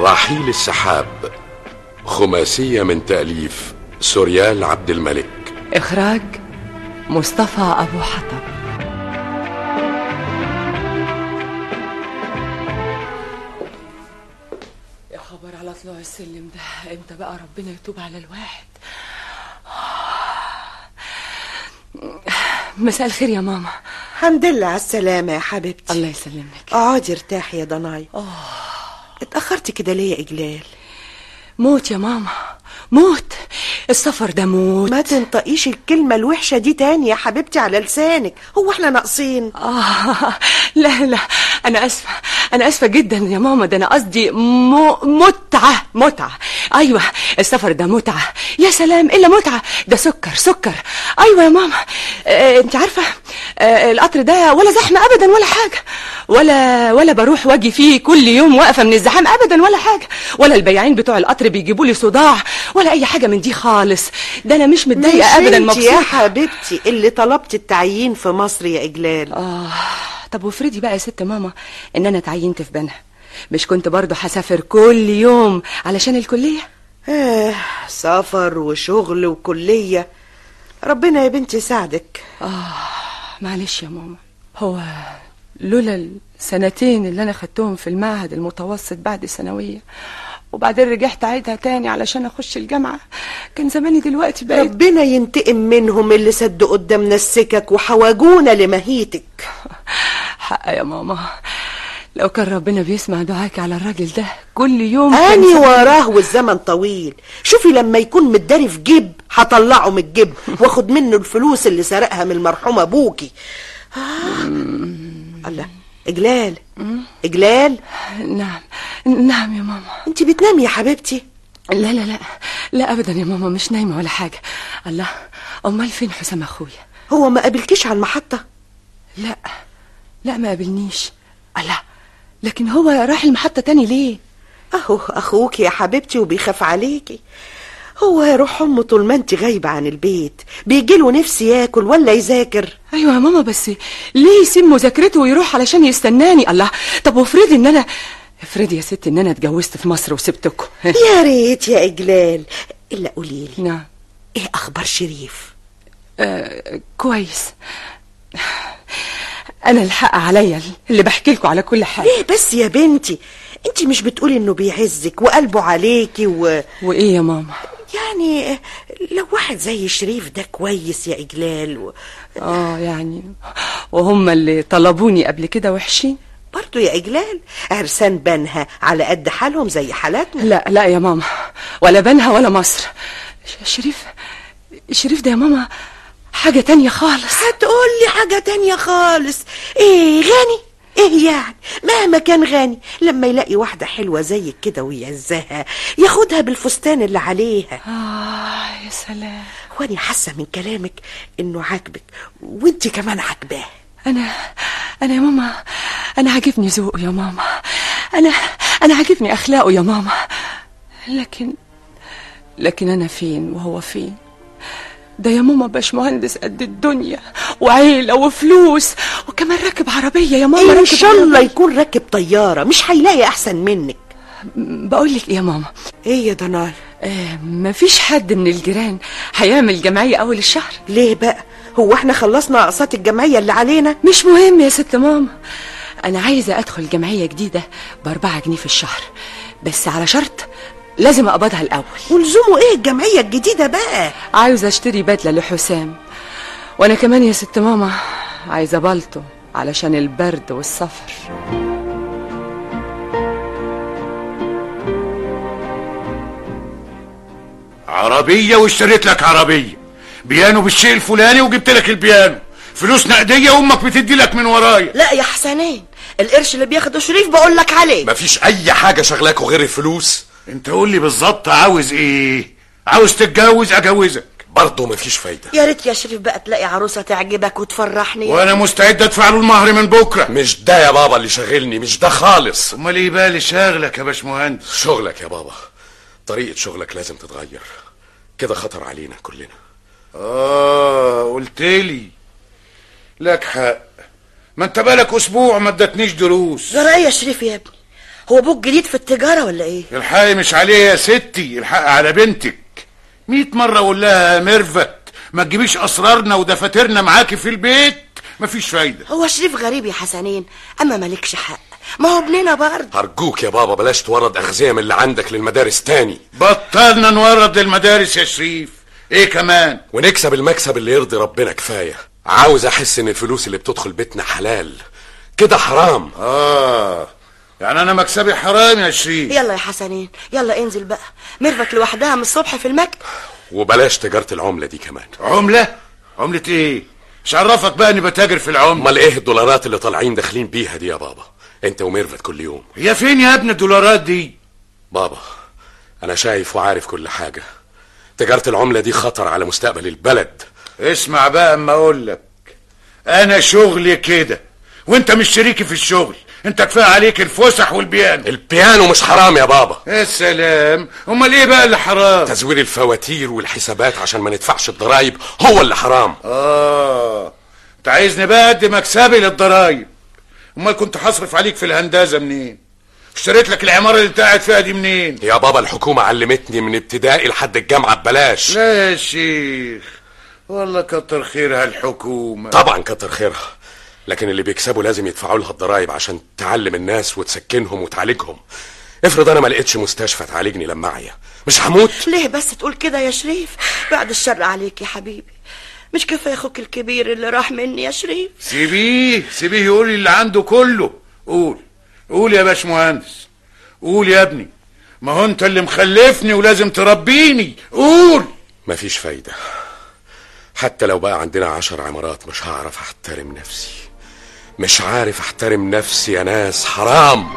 رحيل السحاب خماسية من تأليف سوريال عبد الملك إخراج مصطفى أبو حطب يا خبر على طلوع السلم ده امتى بقى ربنا يتوب على الواحد مساء الخير يا ماما الحمد لله على السلامة يا حبيبتي الله يسلمك اقعدي ارتاحي يا ضناي اتأخرتي كده ليه يا إجلال موت يا ماما موت السفر ده موت ما تنطقيش الكلمة الوحشة دي تاني يا حبيبتي على لسانك هو احنا ناقصين آه لا لا أنا آسفة أنا آسفة جدا يا ماما ده أنا قصدي م... متعة متعة أيوة السفر ده متعة يا سلام إلا متعة ده سكر سكر أيوة يا ماما آه أنت عارفة آه القطر ده ولا زحمة أبدا ولا حاجة ولا ولا بروح واجي فيه كل يوم واقفة من الزحام أبدا ولا حاجة ولا البياعين بتوع القطر بيجيبوا لي صداع ولا أي حاجة من دي خالص ده أنا مش متضايقة أبدا مش انت يا مبسوطة حبيبتي اللي طلبت التعيين في مصر يا إجلال آه طب وافرضي بقى يا ست ماما إن أنا اتعينت في بنها مش كنت برضو هسافر كل يوم علشان الكلية آه سفر وشغل وكلية ربنا يا بنتي يساعدك معلش يا ماما هو لولا السنتين اللي أنا خدتهم في المعهد المتوسط بعد ثانوية وبعدين رجعت عيدها تاني علشان أخش الجامعة كان زماني دلوقتي بقيت ربنا ينتقم منهم اللي سدوا قدامنا السكك وحواجونا لمهيتك حق يا ماما لو كان ربنا بيسمع دعاك على الراجل ده كل يوم كان أني زمان- وراه والزمن طويل شوفي لما يكون متداري في جيب هطلعه من الجيب واخد منه الفلوس اللي سرقها من المرحوم أبوكي آه. الله إجلال إجلال نعم نعم يا ماما أنت بتنامي يا حبيبتي لا لا لا لا ابدا يا ماما مش نايمه ولا حاجه الله امال فين حسام اخويا هو ما قابلكيش على المحطة لا لا ما قابلنيش الله لكن هو راح المحطه تاني ليه أهو أخوك يا حبيبتي وبيخاف عليكي هو يروح أمه طول ما أنت غايبة عن البيت بيجيله نفسي ياكل ولا يذاكر ايوه يا ماما بس ليه يسيب مذاكرته ويروح علشان يستناني الله طب وافرضي ان انا افرضي يا ستي ان انا اتجوزت في مصر وسبتكم يا ريت يا إجلال إلا قوليلي نعم إيه أخبار شريف آه كويس انا الحق عليا اللي بحكي لكم على كل حاجه ليه بس يا بنتي انت مش بتقولي انه بيعزك وقلبه عليكي و وايه يا ماما يعني لو واحد زي شريف ده كويس يا إجلال و... اه يعني وهم اللي طلبوني قبل كده وحشين برضو يا إجلال عرسان بنها على قد حالهم زي حالاتنا لا لا يا ماما ولا بنها ولا مصر ش- شريف شريف ده يا ماما حاجة تانية خالص هتقول لي حاجة تانية خالص ايه غني ايه يعني مهما كان غني لما يلاقي واحدة حلوة زيك كده ويعزها ياخدها بالفستان اللي عليها آه يا سلام واني حاسة من كلامك انه عاجبك وانت كمان عاجباه أنا أنا يا ماما أنا عاجبني ذوقه يا ماما أنا أنا عاجبني أخلاقه يا ماما لكن لكن أنا فين وهو فين ده يا ماما باشمهندس قد الدنيا وعيلة وفلوس وكمان راكب عربية يا ماما ان راكب شاء الله عربية. يكون راكب طيارة مش هيلاقي احسن منك بقول لك إيه يا ماما ايه يا ضناي آه مفيش حد من الجيران هيعمل جمعية أول الشهر ليه بقى هو احنا خلصنا اقساط الجمعية اللي علينا مش مهم يا ست ماما أنا عايزة أدخل جمعية جديدة بأربعة جنيه في الشهر بس على شرط لازم أقبضها الأول ولزومه ايه الجمعية الجديدة بقى عاوزة أشتري بدلة لحسام وأنا كمان يا ست ماما عايزة بالطو علشان البرد والسفر عربية واشتريت لك عربية بيانو بالشيء الفلاني وجبت لك البيانو فلوس نقدية وامك بتدي لك من ورايا لا يا حسنين القرش اللي بياخده شريف بقول لك عليه مفيش اي حاجة شغلاكوا غير الفلوس انت قول لي بالظبط عاوز ايه عاوز تتجوز اجوزك برضه مفيش فايدة يا ريت يا شريف بقى تلاقي عروسة تعجبك وتفرحني وانا مستعد ادفع له المهر من بكره مش ده يا بابا اللي شاغلني مش ده خالص امال ايه بالي شاغلك يا باشمهندس شغلك يا بابا طريقة شغلك لازم تتغير كده خطر علينا كلنا اه قلت لي لك حق ما انت بالك اسبوع ما ادتنيش دروس جرى ايه يا شريف يا ابني هو ابوك جديد في التجاره ولا ايه الحقي مش عليه يا ستي الحق على بنتك ميت مرة اقول لها يا ميرفت ما تجيبيش اسرارنا ودفاترنا معاكي في البيت مفيش فايدة هو شريف غريب يا حسنين اما مالكش حق ما هو ابننا برضه أرجوك يا بابا بلاش تورد أغذية من اللي عندك للمدارس تاني بطلنا نورد للمدارس يا شريف ايه كمان ونكسب المكسب اللي يرضي ربنا كفاية عاوز أحس إن الفلوس اللي بتدخل بيتنا حلال كده حرام اه يعني انا مكسبي حرام يا شريف يلا يا حسنين يلا انزل بقى ميرفت لوحدها من الصبح في المكتب وبلاش تجارة العملة دي كمان عملة عملة ايه مش عرفك بقى اني بتاجر في العملة امال ايه الدولارات اللي طالعين داخلين بيها دي يا بابا انت وميرفت كل يوم هي فين يا ابن الدولارات دي بابا انا شايف وعارف كل حاجة تجارة العملة دي خطر على مستقبل البلد اسمع بقى اما اقول لك انا شغلي كده وانت مش شريكي في الشغل انت كفايه عليك الفسح والبيان البيانو مش حرام يا بابا يا سلام امال ايه بقى اللي حرام تزوير الفواتير والحسابات عشان ما ندفعش الضرايب هو اللي حرام اه انت عايزني بقى ادي مكسبي للضرايب امال كنت هصرف عليك في الهندسه منين اشتريت لك العماره اللي انت قاعد فيها دي منين يا بابا الحكومة علمتني من ابتدائي لحد الجامعة ببلاش لا يا شيخ والله كتر خيرها الحكومه طبعا كتر خيرها لكن اللي بيكسبوا لازم يدفعوا لها الضرايب عشان تعلم الناس وتسكنهم وتعالجهم افرض انا ما لقيتش مستشفى تعالجني لما اعيا مش هموت ليه بس تقول كده يا شريف بعد الشر عليك يا حبيبي مش كفايه اخوك الكبير اللي راح مني يا شريف سيبيه سيبيه يقول اللي عنده كله قول قول يا باشمهندس قول يا ابني ما هو انت اللي مخلفني ولازم تربيني قول مفيش فايدة حتى لو بقى عندنا عشر عمارات مش هعرف احترم نفسي مش عارف احترم نفسي يا ناس حرام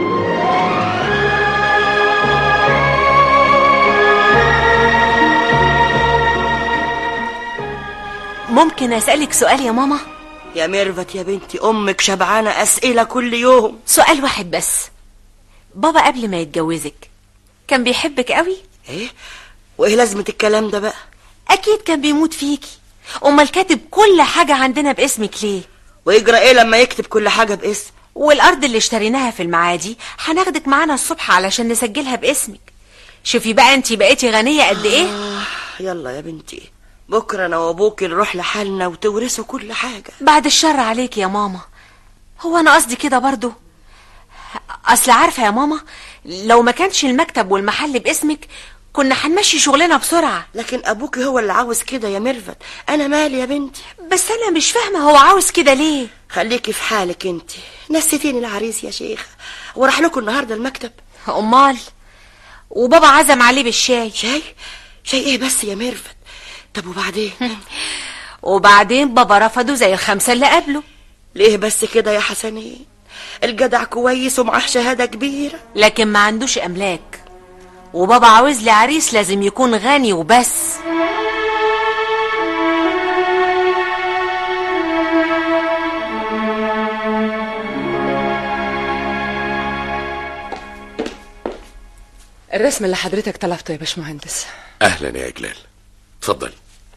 ممكن أسألك سؤال يا ماما يا ميرفت يا بنتي امك شبعانه اسئله كل يوم سؤال واحد بس بابا قبل ما يتجوزك كان بيحبك قوي ايه وايه لازمه الكلام ده بقى أكيد كان بيموت فيكي أمال كاتب كل حاجة عندنا باسمك ليه ويجرى ايه لما يكتب كل حاجه باسم والأرض اللي اشتريناها في المعادي هناخدك معانا الصبح علشان نسجلها باسمك شوفي بقى انتي بقيتي غنية قد ايه آه يلا يا بنتي بكره انا وابوك نروح لحالنا وتورثوا كل حاجه بعد الشر عليك يا ماما هو انا قصدي كده برضو اصل عارفه يا ماما لو ما كانش المكتب والمحل باسمك كنا هنمشي شغلنا بسرعه لكن ابوك هو اللي عاوز كده يا ميرفت انا مالي يا بنتي بس انا مش فاهمه هو عاوز كده ليه خليكي في حالك انت نسيتيني العريس يا شيخ وراح لكم النهارده المكتب امال وبابا عزم عليه بالشاي شاي شاي ايه بس يا ميرفت طب وبعدين وبعدين بابا رفضه زي الخمسه اللي قبله ليه بس كده يا حسنين الجدع كويس ومعاه شهاده كبيره لكن ما عندوش املاك وبابا عاوز لي عريس لازم يكون غني وبس الرسم اللي حضرتك طلبته يا باشمهندس اهلا يا اجلال اتفضلي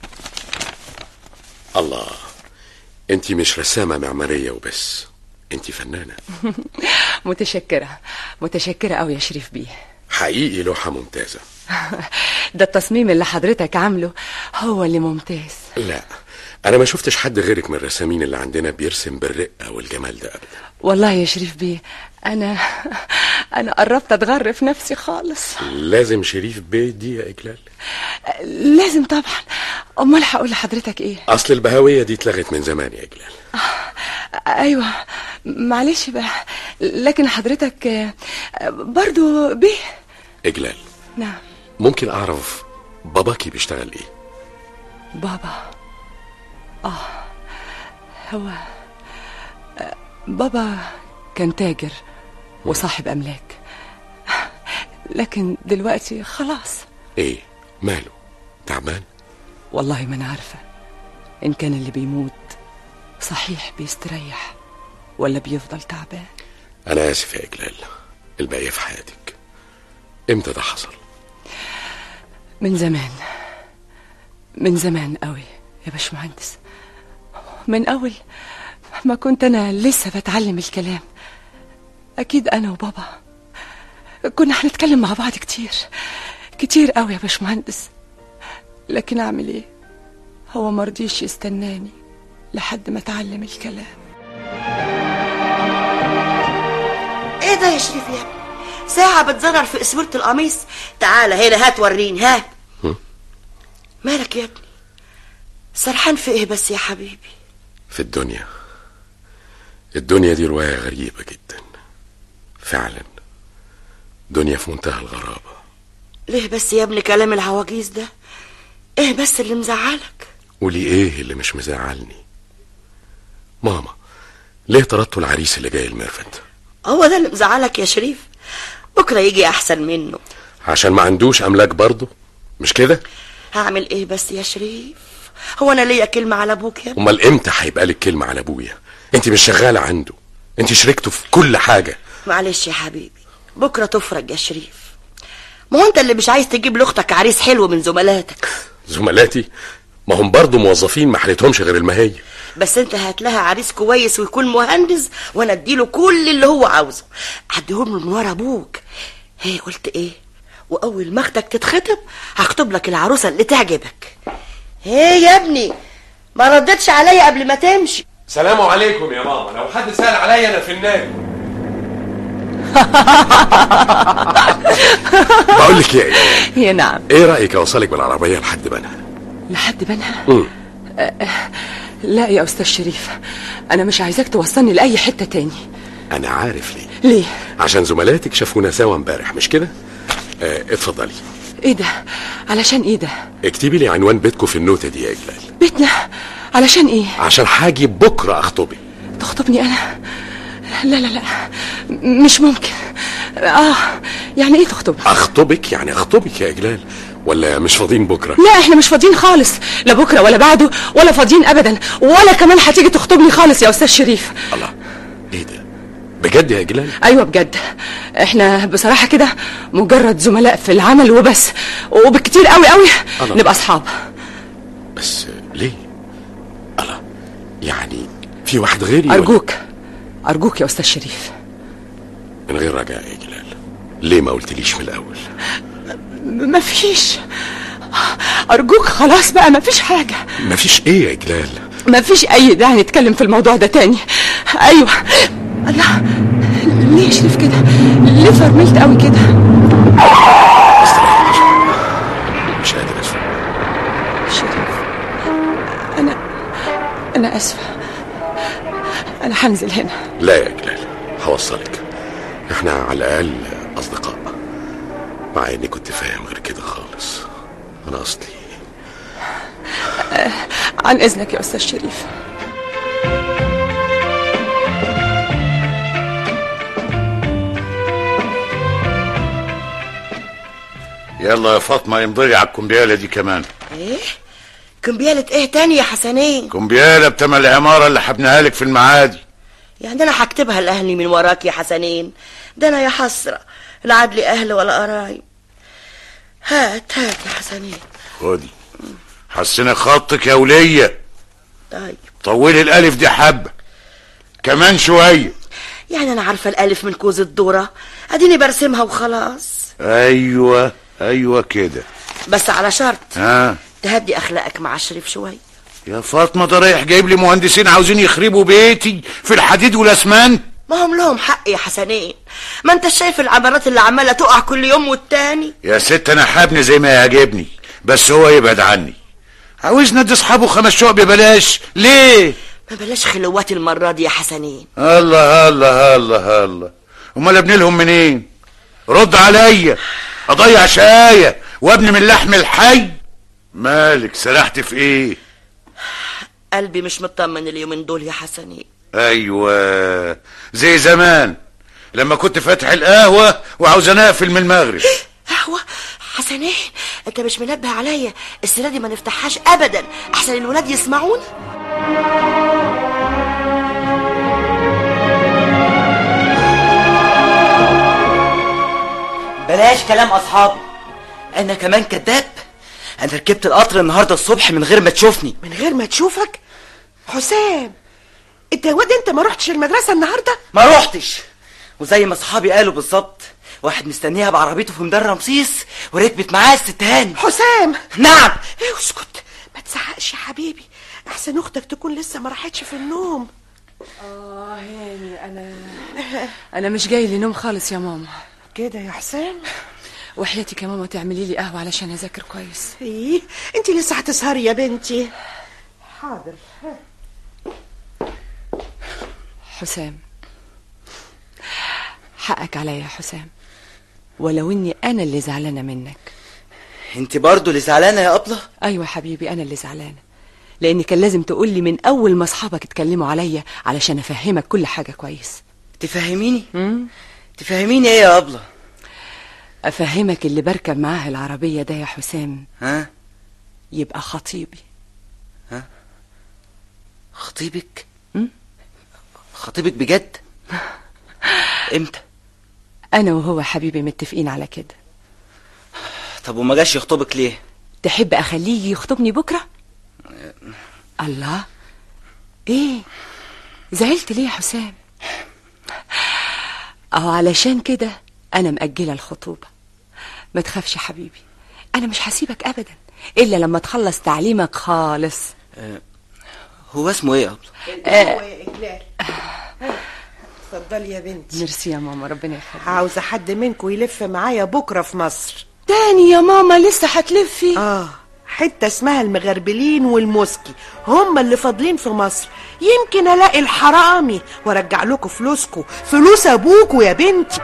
الله انت مش رسامة معمارية وبس انت فنانة متشكرة متشكرة أوي يا شريف بيه حقيقي لوحة ممتازة ده التصميم اللي حضرتك عامله هو اللي ممتاز لا انا ما شفتش حد غيرك من الرسامين اللي عندنا بيرسم بالرقة والجمال ده ابدا والله يا شريف بيه أنا أنا قربت أتغر في نفسي خالص لازم شريف بيه دي يا اجلال لازم طبعا أمال هقول لحضرتك إيه اصل البهوية دي اتلغت من زمان يا اجلال أيوة معلش بقى لكن حضرتك آه، برضو بيه اجلال نعم ممكن اعرف باباكي بيشتغل ايه بابا اه هو آه، بابا كان تاجر وصاحب املاك لكن دلوقتي خلاص ايه ماله تعبان والله ما انا عارفه ان كان اللي بيموت صحيح بيستريح ولا بيفضل تعبان انا اسف يا اجلال الباقي في حياتك امتى ده حصل من زمان من زمان قوي يا باشمهندس من اول ما كنت انا لسه بتعلم الكلام اكيد انا وبابا كنا هنتكلم مع بعض كتير كتير قوي يا باشمهندس لكن اعمل ايه هو مرضيش يستناني لحد ما اتعلم الكلام ايه ده يا شريف يا ابني ساعة بتزرر في اسورة القميص تعالى هنا هات وريني ها مالك يا ابني سرحان في ايه بس يا حبيبي في الدنيا الدنيا دي رواية غريبة جدا فعلا دنيا في منتهى الغرابة ليه بس يا ابني كلام العواجيز ده ايه بس اللي مزعلك ولي ايه اللي مش مزعلني ماما ليه طردتوا العريس اللي جاي المرفد هو ده اللي مزعلك يا شريف بكرة يجي احسن منه عشان ما عندوش املاك برضه مش كده هعمل ايه بس يا شريف هو انا ليا كلمة على ابوك يا ابني امال امتى هيبقى لك كلمه على ابويا انت مش شغاله عنده انت شريكته في كل حاجه معلش يا حبيبي بكرة تفرج يا شريف ما هو انت اللي مش عايز تجيب لاختك عريس حلو من زملاتك زملاتي ما هم برضه موظفين ما حلتهمش غير المهيه بس انت هات لها عريس كويس ويكون مهندس وانا اديله كل اللي هو عاوزه عديهم له من ورا ابوك هي قلت ايه واول ما اختك تتخطب هكتب لك العروسه اللي تعجبك هي يا ابني ما ردتش عليا قبل ما تمشي سلام عليكم يا ماما لو حد سأل عليا انا في النادي بقول لك ايه يا نعم ايه رايك اوصلك بالعربيه لحد بنها لحد بنها مم. لا يا استاذ شريف انا مش عايزاك توصلني لاي حته تاني انا عارف ليه ليه عشان زملاتك شافونا سوا امبارح مش كده آه اتفضلي ايه ده علشان ايه ده اكتبي لي عنوان بيتكم في النوتة دي يا اجلال بيتنا علشان ايه عشان هاجي بكره اخطبك تخطبني انا لا لا لا مش ممكن اه يعني ايه تخطب اخطبك يعني اخطبك يا اجلال ولا مش فاضيين بكره لا احنا مش فاضيين خالص لا بكره ولا بعده ولا فاضيين ابدا ولا كمان هتيجي تخطبني خالص يا استاذ شريف الله ايه ده بجد يا اجلال ايوه بجد احنا بصراحه كده مجرد زملاء في العمل وبس وبكتير قوي قوي الله. نبقى اصحاب بس ليه الله يعني في واحد غيري ولا- ارجوك ارجوك يا استاذ شريف من غير رجاء يا جلال ليه ما قلتليش من الاول مفيش ارجوك خلاص بقى مفيش حاجه مفيش ايه يا جلال مفيش اي داعي نتكلم في الموضوع ده تاني ايوه الله ليه يا شريف كده ليه فرملت قوي كده استريح عشان مش قادر اسمع شريف انا انا اسفه انا هنزل هنا لا يا جلال هوصلك احنا على الاقل اصدقاء مع اني كنت فاهم غير كده خالص انا اصلي عن اذنك يا استاذ شريف يلا يا فاطمه امضي على الكمبياله دي كمان ايه كمبيالة ايه تاني يا حسنين كمبياله بتمن العماره اللي حبناها لك في المعادي يعني انا هكتبها لاهلي من وراك يا حسنين ده انا يا حسره لا عاد لي اهل ولا قرايب هات هات يا حسنين خدي حسني خطك يا وليه طيب طولي الالف دي حبه كمان شويه يعني انا عارفه الالف من كوز الذره اديني برسمها وخلاص ايوه ايوه كده بس على شرط ها تهدي اخلاقك مع شريف شويه يا فاطمه ده رايح جايب لي مهندسين عاوزين يخربوا بيتي في الحديد والاسمنت ما هم لهم حق يا حسنين ما انت شايف العمارات اللي عماله تقع كل يوم والتاني يا ست انا حابني زي ما يعجبني بس هو يبعد عني عاوزنا ادي اصحابه خمس شقق ببلاش ليه ما بلاش خلوات المره دي يا حسنين الله الله الله الله امال ابني لهم منين رد عليا اضيع شقايه وابني من لحم الحي مالك سرحت في ايه قلبي مش مطمن اليومين دول يا حسنين ايوه زي زمان لما كنت فاتح القهوه وعاوز اقفل من المغرب قهوة حسنين انت مش منبه عليا السيرة دي ما نفتحهاش ابدا احسن الولاد يسمعوني بلاش كلام اصحابي انا كمان كذاب انا ركبت القطر النهارده الصبح من غير ما تشوفني من غير ما تشوفك حسام انت يا واد انت ما رحتش المدرسه النهارده ما روحتش وزي ما اصحابي قالوا بالظبط واحد مستنيها بعربيته في ميدان رمسيس وركبت معاه الست هاني حسام نعم ايه اسكت ما تزعقش يا حبيبي احسن اختك تكون لسه ما راحتش في النوم اه هاني انا انا مش جاي لي نوم خالص يا ماما كده يا حسام وحياتك يا ماما تعملي لي قهوه علشان اذاكر كويس ايه انت لسه هتسهري يا بنتي حاضر حسام حقك عليا يا حسام ولو اني انا اللي زعلانه منك انت برضو اللي زعلانه يا ابله ايوه حبيبي انا اللي زعلانه لان كان لازم تقول لي من اول ما اصحابك اتكلموا عليا علشان افهمك كل حاجه كويس تفهميني تفهميني ايه يا ابله افهمك اللي بركب معاه العربيه ده يا حسام ها يبقى خطيبي خطيبك مم؟ خطيبك بجد امتى انا وهو حبيبي متفقين على كده طب وما جاش يخطبك ليه تحب اخليه يجي يخطبني بكره الله ايه زعلت ليه يا حسام اهو علشان كده انا مأجله الخطوبه ما تخافش يا حبيبي انا مش هسيبك ابدا الا لما تخلص تعليمك خالص هو اسمه ايه يا ابله القهوة يا إجلال اتفضلي يا بنتي ميرسي يا ماما ربنا يخليك عاوزة حد منكم يلف معايا بكرة في مصر تاني يا ماما لسه هتلفي اه حتة اسمها المغربلين والموسكي هم اللي فاضلين في مصر يمكن الاقي الحرامي وارجع لكم فلوسكم فلوس ابوكوا يا بنتي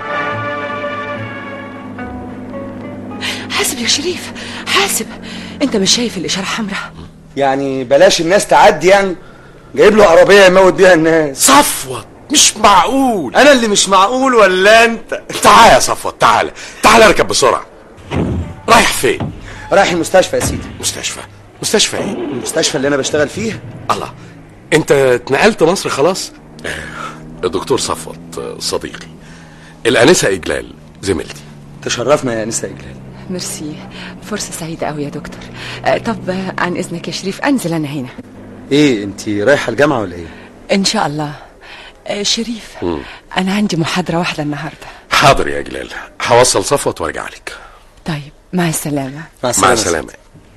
حاسب يا شريف حاسب انت مش شايف الاشاره حمراء يعني بلاش الناس تعدي يعني جايب له عربيه يموت بيها الناس صفوت مش معقول انا اللي مش معقول ولا انت تعال يا صفوت تعال تعال اركب بسرعه رايح فين رايح المستشفى يا سيدي مستشفى مستشفى ايه المستشفى اللي انا بشتغل فيها الله انت اتنقلت مصر خلاص آه، الدكتور صفوت آه، صديقي الانسه اجلال زميلتي تشرفنا يا انسه اجلال ميرسي فرصه سعيده قوي يا دكتور آه، طب آه، عن اذنك يا شريف انزل انا هنا ايه انت رايحه الجامعه ولا ايه ان شاء الله آه، شريف انا عندي محاضره واحده النهارده حاضر يا اجلال هوصل صفوت وارجع لك طيب مع السلامه مع السلامه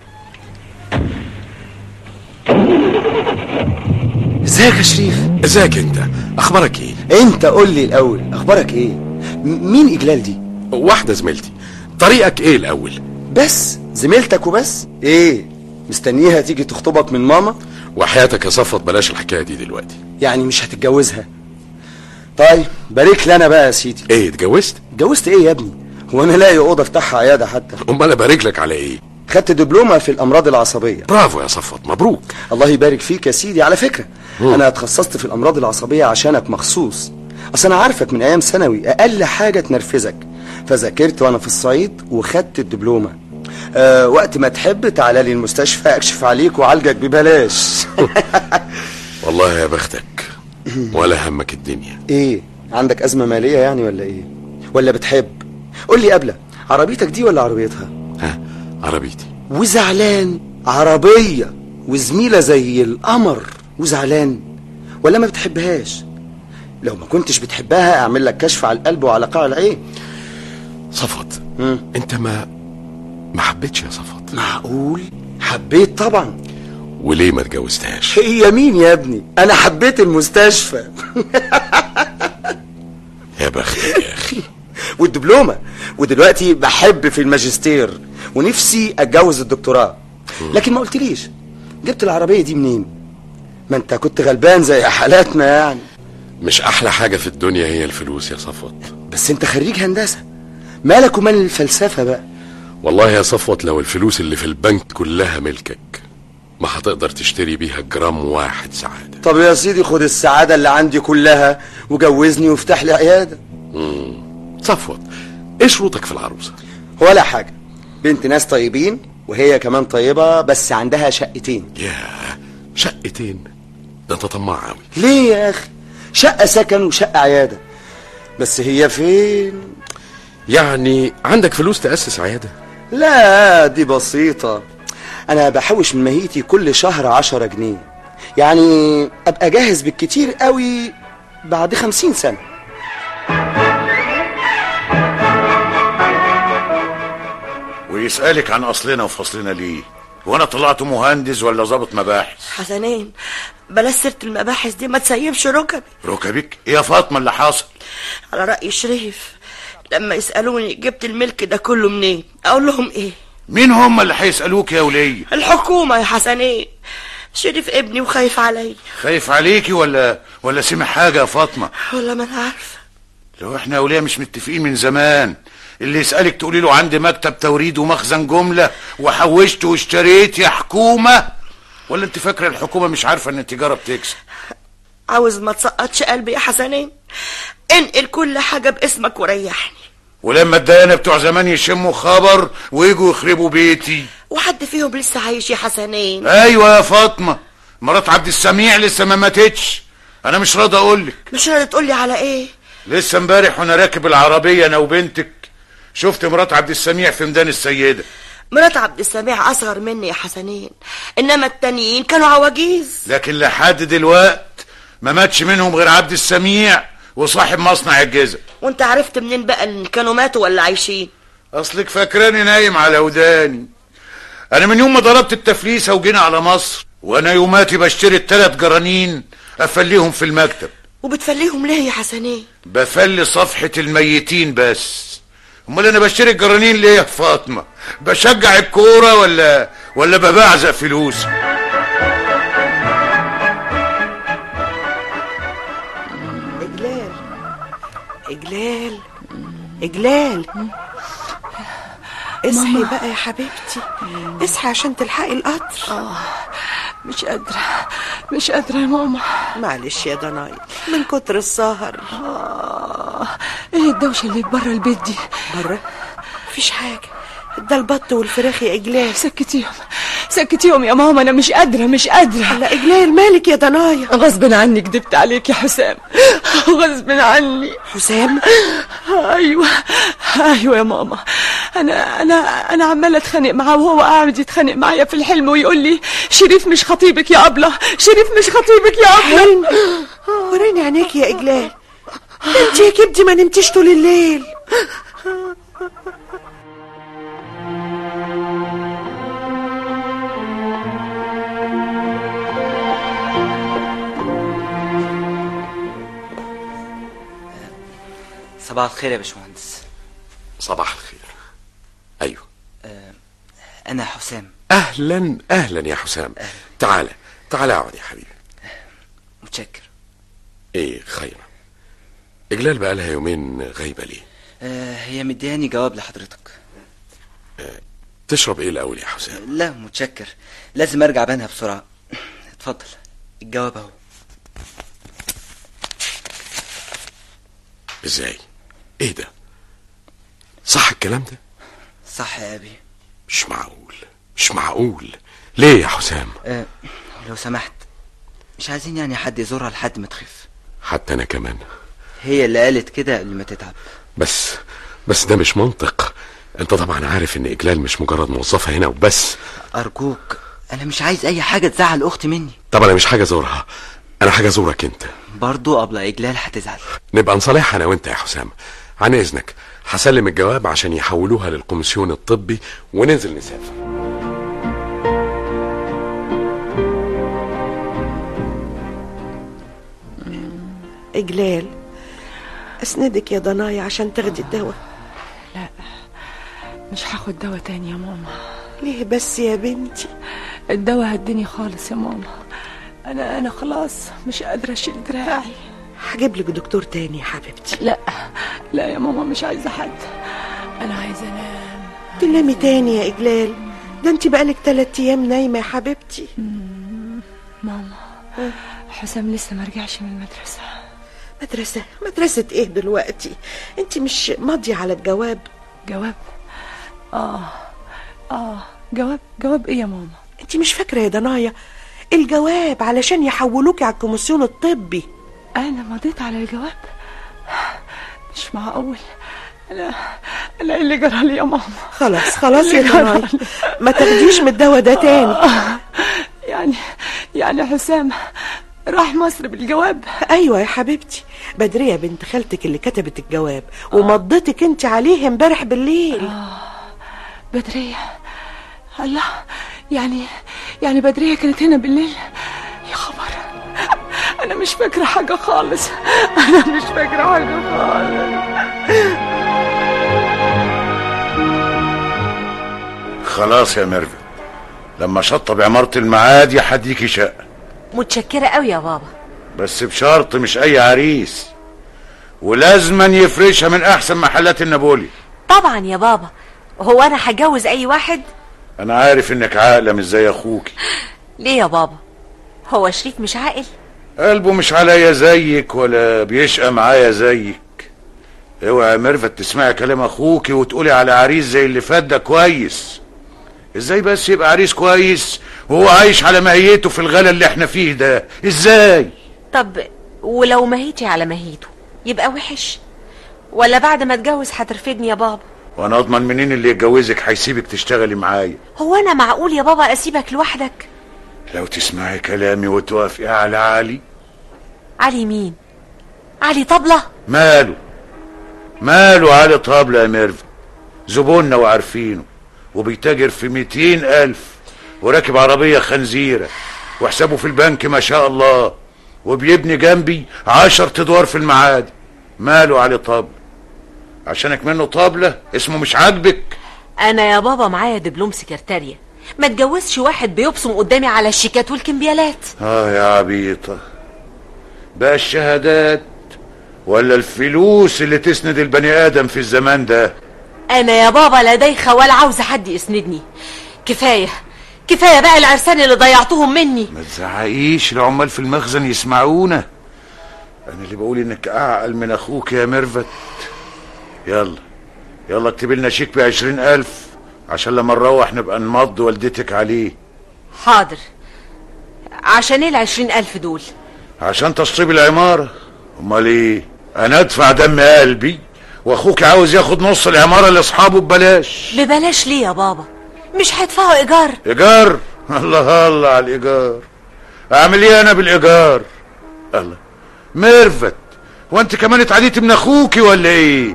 ازيك يا شريف ازيك انت اخبارك ايه انت قول لي الاول اخبارك ايه م- مين اجلال دي واحده زميلتي طريقك ايه الاول بس زميلتك وبس ايه مستنيها تيجي تخطبك من ماما وحياتك يا صفوت بلاش الحكايه دي دلوقتي يعني مش هتتجوزها طيب بارك لي انا بقى يا سيدي ايه اتجوزت اتجوزت ايه يا ابني هو انا لاقي اوضه افتحها عياده حتى امال ابارك لك على ايه خدت دبلومه في الامراض العصبيه برافو يا صفوت مبروك الله يبارك فيك يا سيدي على فكره انا اتخصصت في الامراض العصبيه عشانك مخصوص اصل انا عارفك من ايام ثانوي اقل حاجه تنرفزك فذاكرت وانا في الصعيد وخدت الدبلومه أه وقت ما تحب تعالى لي المستشفى اكشف عليك وعالجك ببلاش والله يا بختك ولا همك الدنيا ايه عندك ازمه ماليه يعني ولا ايه ولا بتحب قول لي قبله عربيتك دي ولا عربيتها ها عربيتي وزعلان عربيه وزميله زي القمر وزعلان ولا ما بتحبهاش لو ما كنتش بتحبها اعمل لك كشف على القلب وعلى قاع العين صفوت مم. انت ما ما حبيتش يا صفوت معقول حبيت طبعا وليه ما اتجوزتهاش هي مين يا ابني انا حبيت المستشفى يا بختك يا اخي والدبلومه ودلوقتي بحب في الماجستير ونفسي اتجوز الدكتوراه لكن ما قلتليش جبت العربيه دي منين ما انت كنت غلبان زي حالاتنا يعني مش احلى حاجه في الدنيا هي الفلوس يا صفوت بس انت خريج هندسه مالك ومال الفلسفه بقى والله يا صفوت لو الفلوس اللي في البنك كلها ملكك ما هتقدر تشتري بيها جرام واحد سعاده طب يا سيدي خد السعاده اللي عندي كلها وجوزني وافتح لي عياده صفوت ايه شروطك في العروسه ولا حاجه بنت ناس طيبين وهي كمان طيبه بس عندها شقتين ياه شقتين ده انت طماع قوي ليه يا اخي شقه سكن وشقه عياده بس هي فين يعني عندك فلوس تاسس عياده لا دي بسيطة أنا بحوش من مهيتي كل شهر عشرة جنيه يعني أبقى جاهز بالكتير قوي بعد خمسين سنة ويسألك عن أصلنا وفصلنا ليه وانا طلعت مهندس ولا ظابط مباحث حسنين بلاش سيرة المباحث دي ما تسيبش ركبي ركبك إيه يا فاطمة اللي حاصل على رأي شريف لما يسألوني جبت الملك ده كله منين أقول لهم إيه مين هم اللي هيسألوك يا ولية الحكومة يا حسنين شريف ابني وخايف عليا خايف عليكي ولا ولا سمع حاجة يا فاطمة ولا ما أنا عارفة لو احنا اولياء مش متفقين من زمان اللي يسألك تقولي له عندي مكتب توريد ومخزن جملة وحوشت واشتريت يا حكومة ولا انت فاكرة الحكومة مش عارفة ان التجارة بتكسب عاوز ما تسقطش قلبي يا حسنين انقل كل حاجة باسمك وريحني ولما الديانة بتوع زمان يشموا خبر ويجوا يخربوا بيتي وحد فيهم لسه عايش يا حسنين ايوه يا فاطمة مرات عبد السميع لسه ما ماتتش انا مش راضي اقولك مش راضي تقولي على ايه لسه امبارح وانا راكب العربية انا وبنتك شفت مرات عبد السميع في ميدان السيدة مرات عبد السميع اصغر مني يا حسنين انما التانيين كانوا عواجيز لكن لحد دلوقت ما ماتش منهم غير عبد السميع وصاحب مصنع الجزم وانت عرفت منين بقى ان كانوا ماتوا ولا عايشين اصلك فاكراني نايم على وداني انا من يوم ما ضربت التفليسه وجينا على مصر وانا يوماتي بشتري التلات جرانين افليهم في المكتب وبتفليهم ليه يا حسنين بفلي صفحة الميتين بس امال انا بشتري الجرانين ليه يا فاطمة بشجع الكورة ولا ولا ببعزق فلوس إجلال إجلال إجلال اصحي بقى يا حبيبتي اصحي عشان تلحقي القطر مش قادرة مش قادرة يا ماما معلش يا ضناي من كتر السهر آه، ايه الدوشة اللي بره البيت دي بره مفيش حاجة ده البط والفراخ يا إجلال سكتيهم سكتيهم يا ماما انا مش قادرة مش قادرة لا إجلال مالك يا ضنايا غصب عني كدبت عليك يا حسام غصب عني حسام ايوه ايوه يا ماما انا انا انا عماله اتخانق معاه وهو قاعد يتخانق معايا في الحلم ويقول لي شريف مش خطيبك يا ابله شريف مش خطيبك يا ابله حلم وريني عينيك يا إجلال انت يا كبدي ما نمتيش طول الليل صباح الخير يا باشمهندس صباح الخير ايوه انا حسام اهلا اهلا يا حسام تعالى تعالى اقعد يا حبيبي متشكر ايه خير اجلال بقى لها يومين غايبه ليه آه هي مدياني جواب لحضرتك تشرب ايه الاول يا حسام لا متشكر لازم ارجع بنها بسرعه اتفضل الجواب اهو ازاي ايه ده صح الكلام ده صح يا ابي مش معقول مش معقول ليه يا حسام آه لو سمحت مش عايزين يعني حد يزورها لحد ما تخف حتى انا كمان هي اللي قالت كده قبل ما تتعب بس بس ده مش منطق انت طبعا عارف ان اجلال مش مجرد موظفه هنا وبس ارجوك انا مش عايز اي حاجه تزعل اختي مني طب انا مش حاجه ازورها انا حاجه ازورك انت برضو قبل اجلال هتزعل نبقى نصالحها انا وانت يا حسام عن اذنك هسلم الجواب عشان يحولوها للكوميسيون الطبي وننزل نسافر إجلال أسندك يا ضنايا عشان تاخدي الدواء مش هاخد دواء تاني يا ماما ليه بس يا بنتي الدواء هدني خالص يا ماما انا انا خلاص مش قادره اشيل دراعي هجيب لك دكتور تاني يا حبيبتي لا لا يا ماما مش عايزه حد انا عايزه انام تنامي تاني يا إجلال ده انت بقالك تلات أيام نايمة يا حبيبتي ماما حسام لسه ما رجعش من المدرسه مدرسة مدرسة ايه دلوقتي انت مش ماضية على الجواب جواب اه اه جواب جواب ايه يا ماما انت مش فاكرة يا ضنايا الجواب علشان يحولوكي على الكوميسيون الطبي انا مضيت على الجواب مش معقول انا انا ايه اللي جرى لي يا ماما خلاص خلاص يا اللي ضنايا جرى لي. ما تاخديش من الدواء ده تاني يعني يعني حسام راح مصر بالجواب ايوه يا حبيبتي بدرية بنت خالتك اللي كتبت الجواب ومضتك انت عليه امبارح بالليل بدرية الله يعني يعني بدرية كانت هنا بالليل يا خبر أنا مش فاكرة حاجة خالص أنا مش فاكرة حاجة خالص خلاص يا ميرفت لما شطب عمارة المعادي هديكي شقة متشكرة قوي يا بابا بس بشرط مش أي عريس ولازما يفرشها من أحسن محلات النابولي طبعا يا بابا هو أنا هتجوز أي واحد أنا عارف إنك عاقلة مش زي أخوك ليه يا بابا هو شريف مش عاقل قلبه مش عليا زيك ولا بيشقى معايا زيك اوعى يا ميرفت تسمعي كلام اخوكي وتقولي على عريس زي اللي فات ده كويس ازاي بس يبقى عريس كويس وهو عايش على ماهيته في الغلا اللي احنا فيه ده ازاي طب ولو مهيتي على مهيته يبقى وحش ولا بعد ما اتجوز هترفدني يا بابا وانا اضمن منين اللي يتجوزك هيسيبك تشتغلي معايا هو أنا معقول يا بابا أسيبك لوحدك لو تسمعي كلامي وتوافقي على علي علي مين علي طبلة ماله ماله علي طابلة يا ميرفت زبوننا وعارفينه وبيتاجر في ميتين ألف وراكب عربية خنزيرة وحسابه في البنك ما شاء الله وبيبني جنبي عشر ادوار في المعادي ماله علي طابلة عشانك منه طابلة اسمه مش عاجبك أنا يا بابا معايا دبلوم سكرتارية ما اتجوزش واحد بيبصم قدامي على الشيكات والكمبيالات اه يا عبيطة بقى الشهادات ولا الفلوس اللي تسند البني آدم في الزمان ده أنا يا بابا لا دايخة ولا عاوزة حد يسندني كفاية كفاية بقى العرسان اللي ضيعتهم مني ما تزعقيش العمال في المخزن يسمعونا انا اللي بقول انك اعقل من اخوك يا ميرفت يلا يلا اكتبي لنا شيك بعشرين الف عشان لما نروح نبقى نمض والدتك عليه حاضر عشان ايه العشرين ألف دول عشان تشطيب العمارة امال ايه انا ادفع دم قلبي واخوك عاوز ياخد نص العمارة لاصحابه ببلاش ببلاش ليه يا بابا مش هيدفعوا إيجار ايجار الله الله على الايجار اعمل ايه انا بالايجار الله ميرفت وانت كمان اتعديتي من اخوكي ولا ايه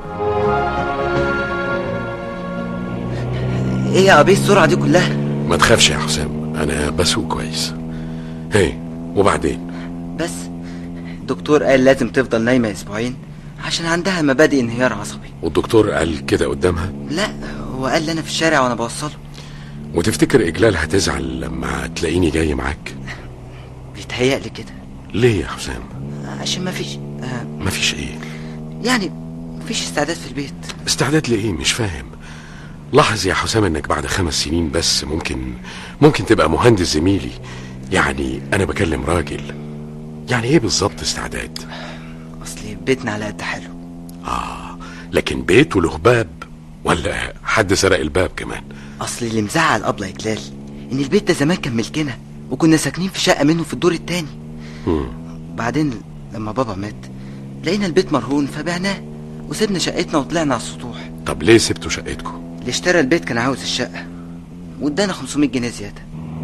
ايه يا ابي السرعه دي كلها ما تخافش يا حسام انا بسوق كويس هي وبعدين بس الدكتور قال لازم تفضل نايمه اسبوعين عشان عندها مبادئ انهيار عصبي والدكتور قال كده قدامها لا هو قال لي انا في الشارع وانا بوصله وتفتكر اجلال هتزعل لما تلاقيني جاي معاك بيتهيألي كده ليه يا حسام عشان ما فيش آه مفيش ايه يعني مفيش استعداد في البيت استعداد لايه مش فاهم لاحظ يا حسام انك بعد خمس سنين بس ممكن ممكن تبقى مهندس زميلي يعني انا بكلم راجل يعني ايه بالظبط استعداد اصلي بيتنا على قد حاله اه لكن بيت وله باب ولا حد سرق الباب كمان اصل اللي مزعل ابله اجلال ان البيت ده زمان كان ملكنا وكنا ساكنين في شقه منه في الدور التاني مم. بعدين لما بابا مات لقينا البيت مرهون فبعناه وسيبنا شقتنا وطلعنا على السطوح طب ليه سبتوا شقتكم اللي اشترى البيت كان عاوز الشقه وادانا 500 جنيه زياده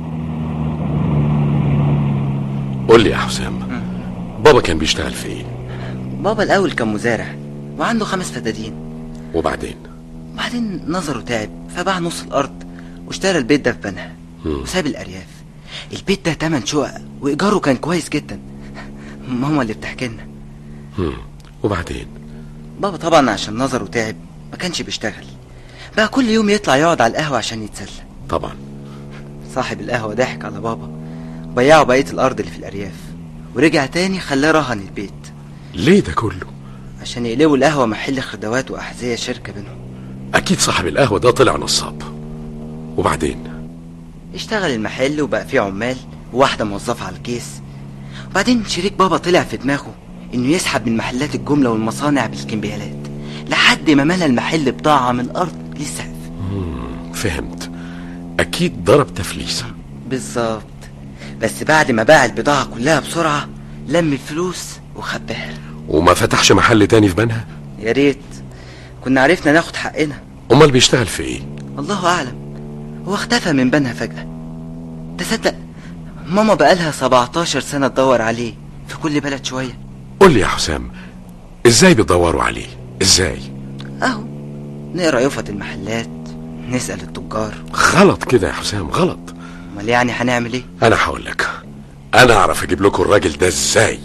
قول لي يا حسام بابا كان بيشتغل في ايه بابا الاول كان مزارع وعنده خمس فدادين وبعدين بعدين نظره تعب فباع نص الارض واشترى البيت ده في بنها مم. وساب الارياف البيت ده تمن شقق وايجاره كان كويس جدا ماما اللي بتحكي لنا مم. وبعدين بابا طبعا عشان نظره تعب ما كانش بيشتغل بقى كل يوم يطلع يقعد على القهوه عشان يتسلى طبعا صاحب القهوه ضحك على بابا وبيعه بقيه الارض اللي في الارياف ورجع تاني خلاه رهن البيت ليه ده كله عشان يقلبوا القهوه محل خدوات واحذيه شركه بينهم اكيد صاحب القهوه ده طلع نصاب وبعدين اشتغل المحل وبقى فيه عمال وواحدة موظفة على الكيس وبعدين شريك بابا طلع في دماغه انه يسحب من محلات الجملة والمصانع بالكمبيالات لحد ما ملى المحل بضاعة من الأرض للسقف فهمت اكيد ضرب تفليسه بالظبط بس بعد ما باع البضاعة كلها بسرعة لم الفلوس وخباها وما فتحش محل تاني في بنها يا ريت كنا عرفنا ناخد حقنا امال بيشتغل في ايه الله أعلم هو اختفى من بنها فجأة تصدق ماما بقالها 17 سنة تدور عليه في كل بلد شوية قول لي يا حسام ازاي بيدوروا عليه ازاي اهو نقرا يفط المحلات نسأل التجار غلط كده يا حسام غلط امال يعني هنعمل ايه انا هقول لك انا اعرف اجيب لكم الراجل ده ازاي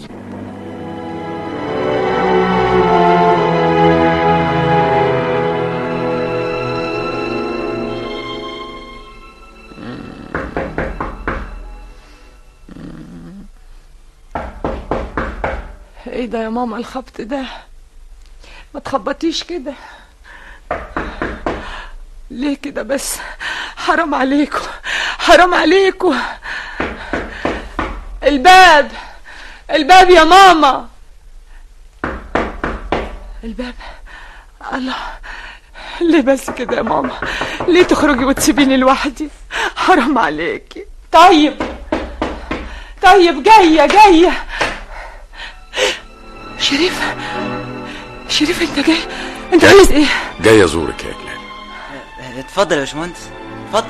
ايه ده يا ماما الخبط ده ما تخبطيش كده ليه كده بس حرام عليكم حرام عليكم الباب الباب يا ماما الباب الله ليه بس كده يا ماما ليه تخرجي وتسيبيني لوحدي حرام عليكي طيب طيب جاية جاية شريف شريف انت جاي انت عايز ايه جاي ازورك يا اجلال آه، اتفضل يا باشمهندس اتفضل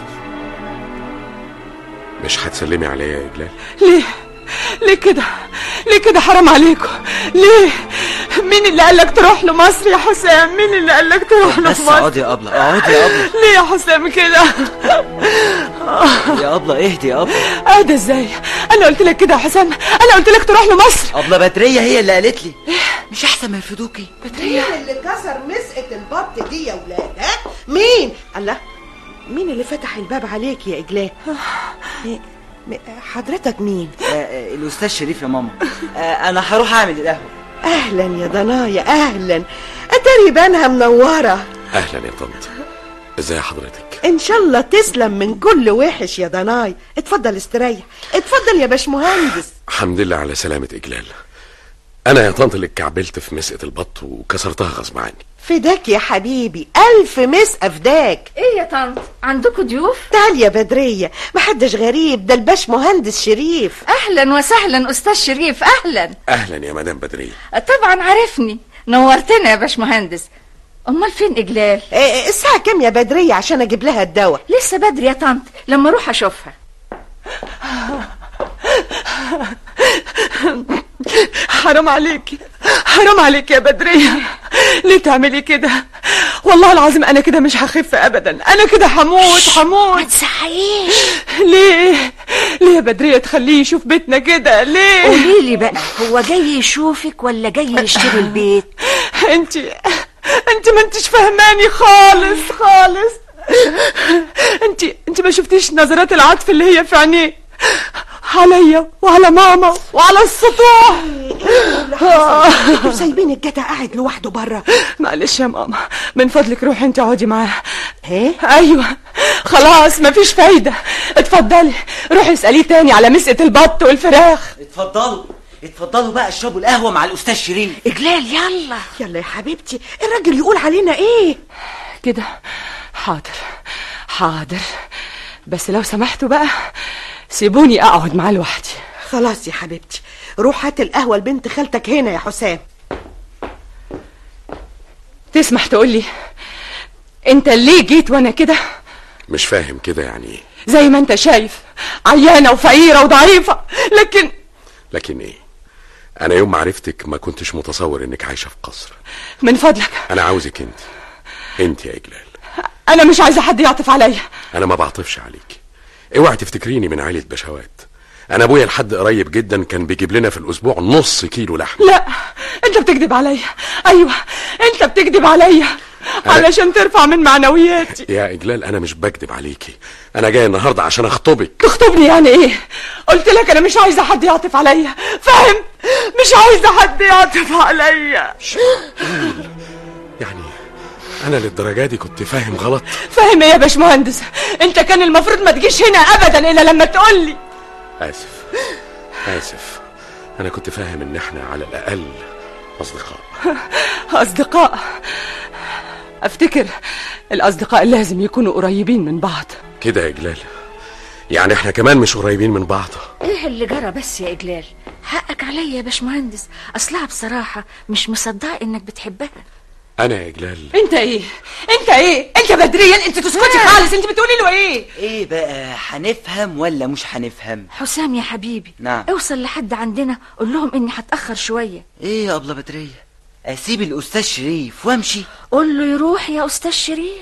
مش هتسلمي عليا يا اجلال ليه ليه كده ليه كده حرام عليكم ليه مين اللي قالك تروح لمصر يا حسام مين اللي قالك تروح بس لمصر اقعدي يا ابله اقعدي يا ابله ليه يا حسام كده يا ابله اهدي يا ابله اهدى ازاي انا قلت لك كده يا حسام انا قلت لك تروح لمصر ابله بدريه هي اللي قالت لي مش احسن ما يرفدوكي مين اللي كسر مسقة البط دي يا ولاد ها مين الله مين اللي فتح الباب عليك يا اجلال م- م- حضرتك مين آه، آه، الاستاذ شريف يا ماما آه، انا هروح اعمل القهوه اهلا يا ضنايا اهلا اتاري بانها منوره اهلا يا طنط ازاي حضرتك ان شاء الله تسلم من كل وحش يا ضناي اتفضل استريح اتفضل يا باشمهندس الحمد لله على سلامة اجلال انا يا طنط اللي اتكعبلت في مسقة البط وكسرتها غصب عني فداك يا حبيبي الف مسقه فداك ايه يا طنط عندكم ضيوف تعال يا بدريه محدش غريب ده الباش مهندس شريف اهلا وسهلا استاذ شريف اهلا اهلا يا مدام بدرية طبعا عارفني نورتنا يا باشمهندس امال فين اجلال إيه، الساعه كام يا بدريه عشان اجيب لها الدواء لسه بدري يا طنط لما اروح اشوفها حرام عليكي حرام عليك يا بدرية ليه تعملي كده والله العظيم انا كده مش هخف ابدا انا كده هموت ما هموت تزعقيش ليه ليه يا بدرية تخليه يشوف بيتنا كده ليه قولي لي بقى هو جاي يشوفك ولا جاي يشتري البيت انت انت ما انتش فهماني خالص خالص انت انت ما شفتيش نظرات العطف اللي هي في عينيه عليا وعلى ماما وعلى السطوح انتوا سايبين الجدع قاعد لوحده بره معلش يا ماما من فضلك روحي انت اقعدي معاه ايه ايوه خلاص مفيش فايدة اتفضلي روحي اسأليه تاني على مسقة البط والفراخ اتفضلوا اتفضلوا بقى اشربوا القهوه مع الاستاذ شريف اجلال يلا يلا يا حبيبتي الراجل يقول علينا ايه كده حاضر حاضر بس لو سمحتوا بقى سيبوني اقعد معاه لوحدي خلاص يا حبيبتي روح هات القهوه لبنت خالتك هنا يا حسام تسمح تقولي انت ليه جيت وانا كده مش فاهم كده يعني ايه زي ما انت شايف عيانة وفقيرة وضعيفة لكن لكن ايه انا يوم ما عرفتك ما كنتش متصور انك عايشة في قصر من فضلك انا عاوزك انت انت يا اجلال انا مش عايزة حد يعطف عليا انا ما بعطفش عليك اوعي تفتكريني من عائلة بشوات انا ابويا لحد قريب جدا كان بيجيب لنا في الاسبوع نص كيلو لحم لا انت بتكذب عليا ايوه انت بتكذب عليا علشان ترفع من معنوياتي يا اجلال انا مش بكذب عليكي انا جاي النهارده عشان اخطبك تخطبني يعني ايه قلت لك انا مش عايزه حد يعطف عليا فاهم مش عايزه حد يعطف عليا يعني انا للدرجه دي كنت فاهم غلط فاهم ايه يا باشمهندس انت كان المفروض ما تجيش هنا ابدا الا لما تقول لي اسف اسف انا كنت فاهم ان احنا على الاقل اصدقاء اصدقاء افتكر الاصدقاء لازم يكونوا قريبين من بعض كده يا اجلال يعني احنا كمان مش قريبين من بعض ايه اللي جرى بس يا اجلال حقك عليا يا باشمهندس اصلها بصراحه مش مصدقه انك بتحبها انا يا اجلال انت ايه انت ايه انت بدريا انت تسكتي خالص انت بتقولي له ايه ايه بقى هنفهم ولا مش هنفهم حسام يا حبيبي نعم. اوصل لحد عندنا قول لهم اني هتاخر شويه ايه يا ابله بدريه اسيب الاستاذ شريف وامشي قول له يروح يا استاذ شريف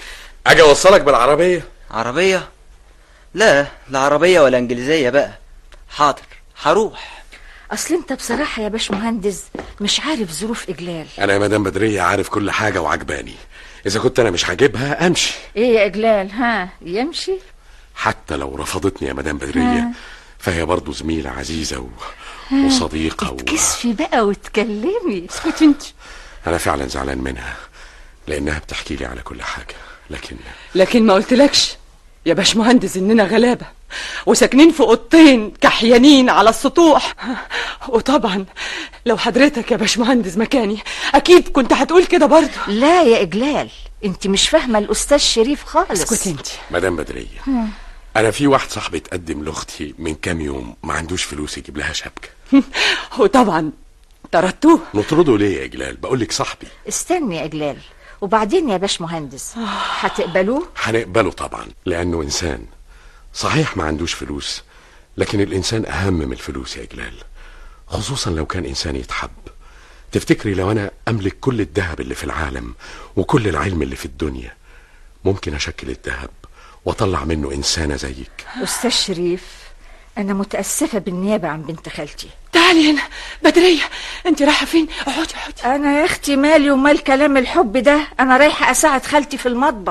اجي اوصلك بالعربيه عربية لا لا عربية ولا انجليزية بقى حاضر هروح اصل انت بصراحة يا باش مهندس مش عارف ظروف اجلال انا يا مدام بدريه عارف كل حاجه وعجباني اذا كنت انا مش عاجبها امشي ايه يا اجلال ها يمشي حتى لو رفضتني يا مدام بدريه فهي برضه زميله عزيزه و... وصديقه و... اتكسفي بقى واتكلمي اسكتي انت انا فعلا زعلان منها لانها بتحكي لي على كل حاجه لكن لكن ما قلتلكش يا باش مهندس اننا غلابة وساكنين في اوضتين كحيانين على السطوح وطبعا لو حضرتك يا باش مهندس مكاني اكيد كنت هتقول كده برضه لا يا اجلال انت مش فاهمة الاستاذ شريف خالص اسكتي انت مدام بدريه انا في واحد صاحبي اتقدم لاختي من كام يوم ما عندوش فلوس يجيب لها شبكه وطبعا طردتوه نطرده ليه يا جلال بقول لك صاحبي استني يا اجلال وبعدين يا باش مهندس هتقبلوه هنقبله طبعا لانه انسان صحيح ما عندوش فلوس لكن الانسان اهم من الفلوس يا جلال خصوصا لو كان انسان يتحب تفتكري لو انا املك كل الذهب اللي في العالم وكل العلم اللي في الدنيا ممكن اشكل الذهب واطلع منه انسانه زيك استاذ شريف انا متاسفه بالنيابه عن بنت خالتي تعالي هنا بدرية انت رايحة فين اقعدي اقعدي انا يا اختي مالي ومال كلام الحب ده انا رايحه اساعد خالتي في المطبخ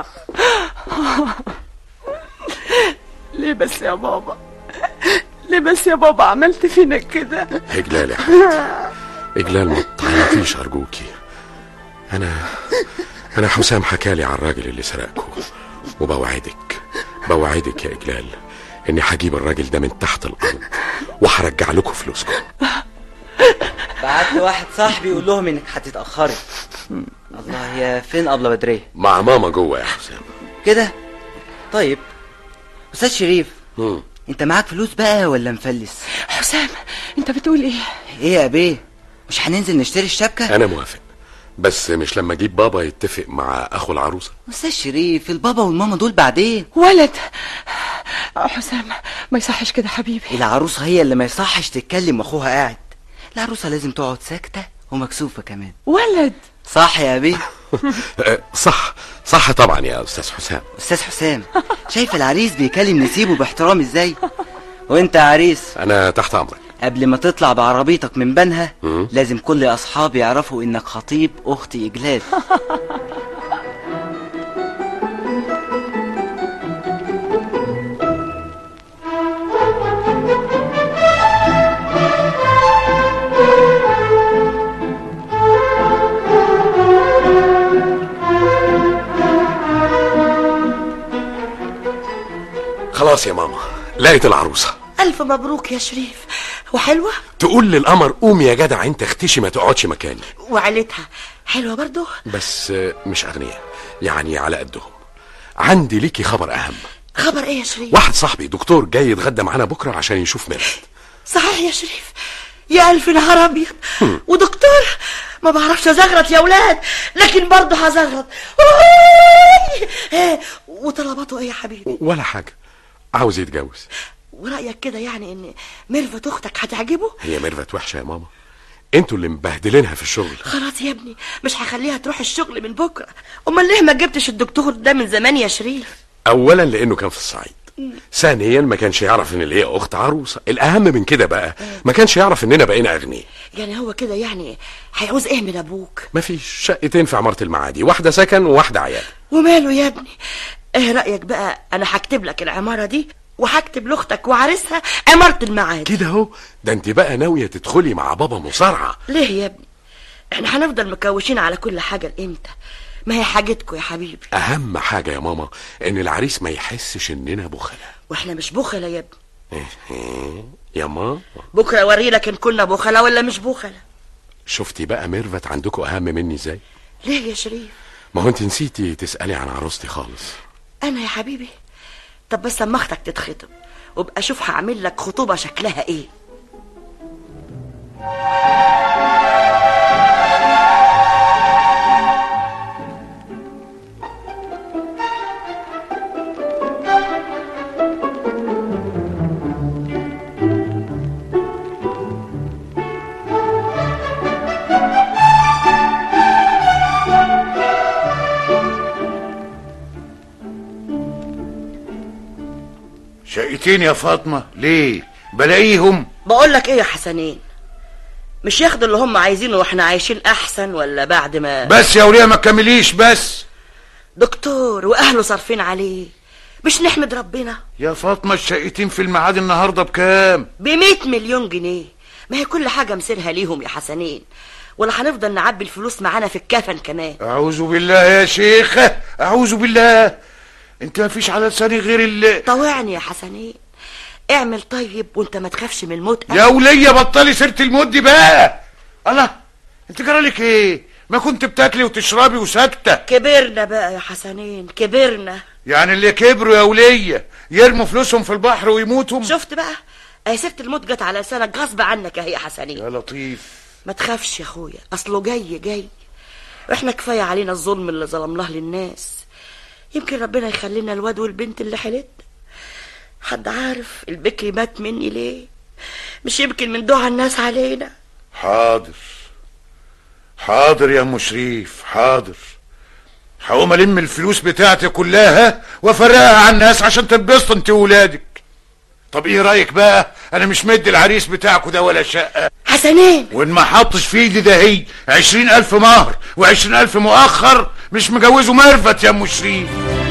ليه بس يا بابا ليه بس يا بابا عملت فينا كده اجلال يا حبيبتي اجلال ما تعيطيش ارجوكي انا انا حسام حكالي على الراجل اللي سرقكم وبوعدك بوعدك يا اجلال اني هجيب الراجل ده من تحت الارض وهرجع لكم فلوسكم بعت واحد صاحبي يقول لهم انك هتتاخري الله يا فين ابله بدريه مع ماما جوه يا حسام كده طيب استاذ شريف مم. انت معاك فلوس بقى ولا مفلس حسام انت بتقول ايه ايه يا بيه مش هننزل نشتري الشبكه انا موافق بس مش لما اجيب بابا يتفق مع اخو العروسه استاذ شريف البابا والماما دول بعدين ولد حسام ما يصحش كده حبيبي العروسه هي اللي ما يصحش تتكلم واخوها قاعد العروسه لازم تقعد ساكته ومكسوفه كمان ولد صح يا بيه أه، صح صح طبعا يا استاذ حسام استاذ حسام شايف العريس بيكلم نسيبه باحترام ازاي وانت يا عريس انا تحت امرك قبل ما تطلع بعربيتك من بنها مم. لازم كل اصحابي يعرفوا انك خطيب اختي اجلال خلاص يا ماما لقيت العروسه الف مبروك يا شريف وحلوه تقول للقمر قوم يا جدع انت اختشي ما تقعدش مكاني وعيلتها حلوه برضو بس آه، مش اغنياء يعني على قدهم عندي ليكي خبر اهم خبر ايه يا شريف واحد صاحبي دكتور جاي يتغدى معانا بكره عشان يشوف ميرفت صحيح يا شريف يا الف نهار ابيض ودكتور ما بعرفش ازغرط يا ولاد لكن برضه هزغرط أوي! إيه، وطلباته ايه يا حبيبي ولا حاجه عاوز يتجوز ورايك كده يعني ان ميرفت اختك هتعجبه هي ميرفت وحشه يا ماما انتوا اللي مبهدلينها في الشغل خلاص يا ابني مش هخليها تروح الشغل من بكره امال ليه ما جبتش الدكتور ده من زمان يا شريف اولا لانه كان في الصعيد ثانيا ما كانش يعرف ان اللي هي اخت عروسه الاهم من كده بقى ما كانش يعرف اننا بقينا اغنياء يعني هو كده يعني هيعوز ايه من ابوك مفيش شقتين في عماره المعادي واحده سكن وواحده عياده وماله يا ابني ايه رايك بقى انا هكتب لك العماره دي وهكتب لاختك وعريسها عماره المعاد كده اهو ده انت بقى ناويه تدخلي مع بابا مصارعه ليه يا ابني احنا هنفضل مكوشين على كل حاجه لامتى ما هي حاجتكم يا حبيبي اهم حاجه يا ماما ان العريس ما يحسش اننا بخلة واحنا مش بخلة يا ابني إيه، يا ماما بكره اوري لك ان كنا بخلة ولا مش بخلة شفتي بقى ميرفت عندكم اهم مني ازاي ليه يا شريف ما هو انت نسيتي تسالي عن عروستي خالص انا يا حبيبي طب بس اما اختك تتخطب وابقى شوف هعمل لك خطوبه شكلها ايه الكلمتين يا فاطمة ليه بلاقيهم بقول لك ايه يا حسنين مش ياخدوا اللي هم عايزينه واحنا عايشين احسن ولا بعد ما بس يا وليه ما تكمليش بس دكتور واهله صارفين عليه مش نحمد ربنا يا فاطمة الشقتين في الميعاد النهاردة بكام ب مليون جنيه ما هي كل حاجه مصيرها ليهم يا حسنين ولا هنفضل نعبي الفلوس معانا في الكفن كمان أعوذ بالله يا شيخة أعوذ بالله أنت ما فيش على لساني غير ال طوعني يا حسنين اعمل طيب وانت ما تخافش من الموت يا ولية بطلي سيرة الموت دي بقى الله أنت جرالك إيه ما كنت بتاكلي وتشربي وساكتة كبرنا بقى يا حسنين كبرنا يعني اللي كبروا يا ولية يرموا فلوسهم في البحر ويموتوا شفت بقى اهي سيره الموت جت على لسانك غصب عنك اهي يا حسنين يا لطيف ما تخافش يا اخويا اصله جاي جاي واحنا كفايه علينا الظلم اللي ظلمناه للناس يمكن ربنا يخلينا الواد والبنت اللي حلتنا حد عارف البكري مات مني ليه مش يمكن من دعاء الناس علينا حاضر حاضر يا ام شريف حاضر هقوم الم الفلوس بتاعتي كلها وافرقها على الناس عشان تنبسطوا انت وولادك طب ايه رايك بقى انا مش مدي العريس بتاعكوا ده ولا شقه حسنين وان ما حطش في ايدي ده هي عشرين الف مهر وعشرين الف مؤخر مش مجوزه مرفت يا ام شريف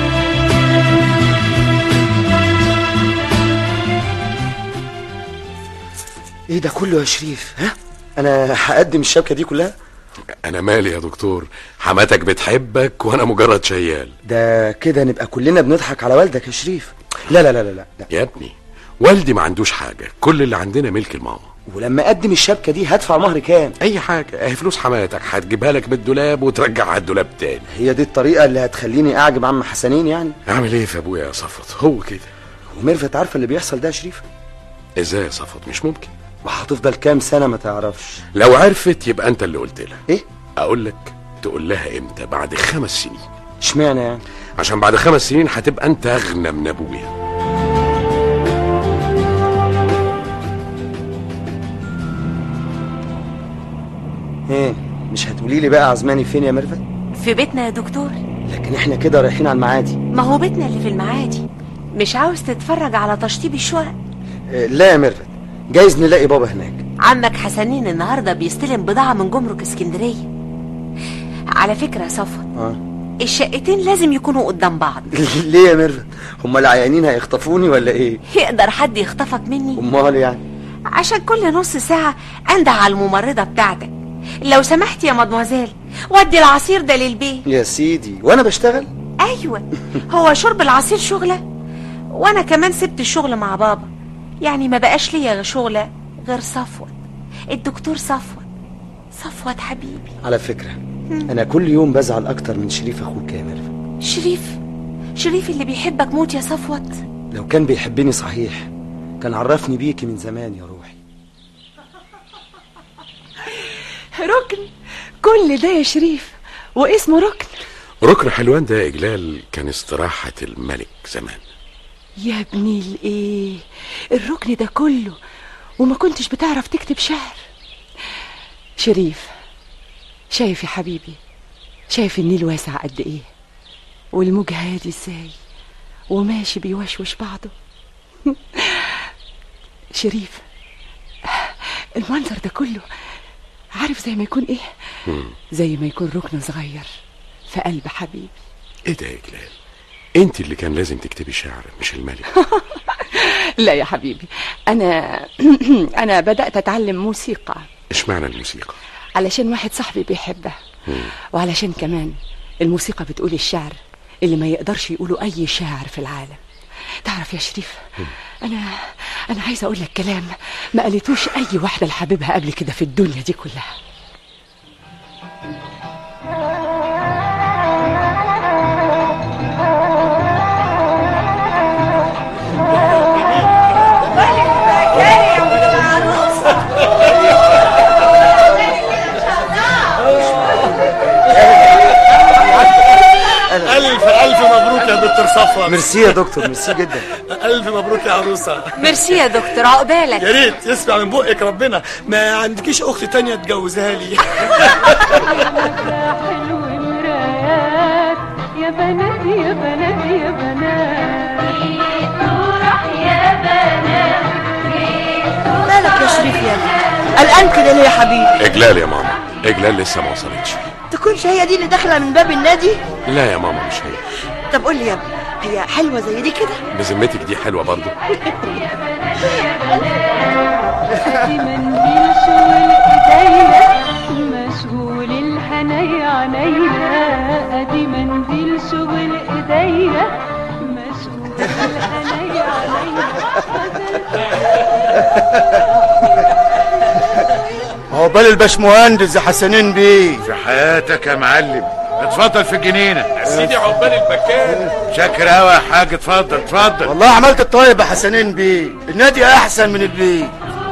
ايه ده كله يا شريف ها انا هقدم الشبكه دي كلها انا مالي يا دكتور حماتك بتحبك وانا مجرد شيال ده كده نبقى كلنا بنضحك على والدك يا شريف لا لا لا لا لا, لا. يا ابني والدي ما عندوش حاجه كل اللي عندنا ملك الماما ولما اقدم الشبكه دي هدفع مهر كام اي حاجه اهي فلوس حماتك هتجيبها لك من الدولاب وترجعها الدولاب تاني هي دي الطريقه اللي هتخليني اعجب عم حسنين يعني اعمل ايه في ابويا يا صفت هو كده وميرفت عارفه اللي بيحصل ده يا شريف ازاي يا صفت مش ممكن وهتفضل كام سنه ما تعرفش لو عرفت يبقى انت اللي قلت لها ايه اقول لك تقول لها امتى بعد خمس سنين اشمعنى يعني عشان بعد خمس سنين هتبقى انت اغنى من ابويا ايه مش هتقولي لي بقى عزماني فين يا ميرفت في بيتنا يا دكتور لكن احنا كده رايحين على المعادي ما هو بيتنا اللي في المعادي مش عاوز تتفرج على تشطيب الشقق إيه لا يا ميرفت جايز نلاقي بابا هناك عمك حسنين النهارده بيستلم بضاعة من جمرك اسكندرية على فكرة يا صفوت اه الشقتين لازم يكونوا قدام بعض ليه يا ميرفت هما العيانين هيخطفوني ولا ايه يقدر حد يخطفك مني امال يعني عشان كل نص ساعة انده على الممرضة بتاعتك لو سمحت يا مدموزيل ودي العصير ده للبيت يا سيدي وانا بشتغل ايوه هو شرب العصير شغلة وانا كمان سبت الشغل مع بابا يعني ما بقاش ليا شغلة غير صفوت الدكتور صفوت صفوت حبيبي على فكره انا كل يوم بزعل اكتر من شريف اخوك يا ميرفت شريف شريف اللي بيحبك موت يا صفوت لو كان بيحبني صحيح كان عرفني بيكي من زمان يا روحي ركن كل ده يا شريف واسمه ركن ركن حلوان ده يا اجلال كان استراحه الملك زمان يا ابني الايه الركن ده كله وما كنتش بتعرف تكتب شعر شريف شايف يا حبيبي شايف النيل واسع قد ايه والموج هادي ازاي وماشي بيوشوش بعضه شريف المنظر ده كله عارف زي ما يكون ايه زي ما يكون ركن صغير في قلب حبيبي ايه ده يا اجلال انت اللي كان لازم تكتبي شعر مش الملك لا يا حبيبي انا انا بدات اتعلم موسيقى اشمعنى الموسيقى علشان واحد صاحبي بيحبها وعلشان كمان الموسيقى بتقول الشعر اللي ما يقدرش يقوله اي شاعر في العالم تعرف يا شريف انا انا عايزه اقول لك كلام ما قالتوش اي واحده لحبيبها قبل كده في الدنيا دي كلها ألف ألف مبروك يا دكتور صفوت ميرسي يا دكتور ميرسي جدا ألف مبروك يا عروسة ميرسي يا دكتور عقبالك يا ريت يسمع من بقك ربنا ما عندكيش أخت تانية تجوزها لي حلو مرايات يا بنات يا بنات يا بنات راح يا بنات شريف يا ابني قلقان كده ليه يا حبيبي اجلال يا ماما اجلال لسه ما وصلتش تكونش هي دي اللي داخله من باب النادي لا يا ماما مش هي طب قول لي يا ابني هي حلوه زي دي كده بذمتك دي حلوه برضو ادي منديل شغل ايديا مشغول الحنايا عينيا ادي منديل شغل ايديا مشغول الحنايا عقبال الباشمهندس يا حسنين بيه في حياتك يا معلم اتفضل في الجنينه سيدي عقبال المكان شاكر قوي يا حاج اتفضل اتفضل والله عملت الطيب يا حسنين بيه النادي احسن من البيت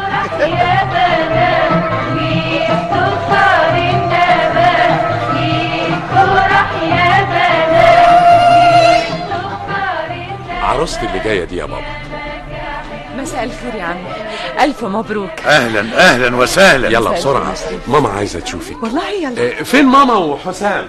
عروستي اللي جايه دي يا بابا مساء الخير يا عمي الف مبروك اهلا اهلا وسهلا يلا مساء بسرعه الخير. ماما عايزه تشوفك والله يلا آه، فين ماما وحسام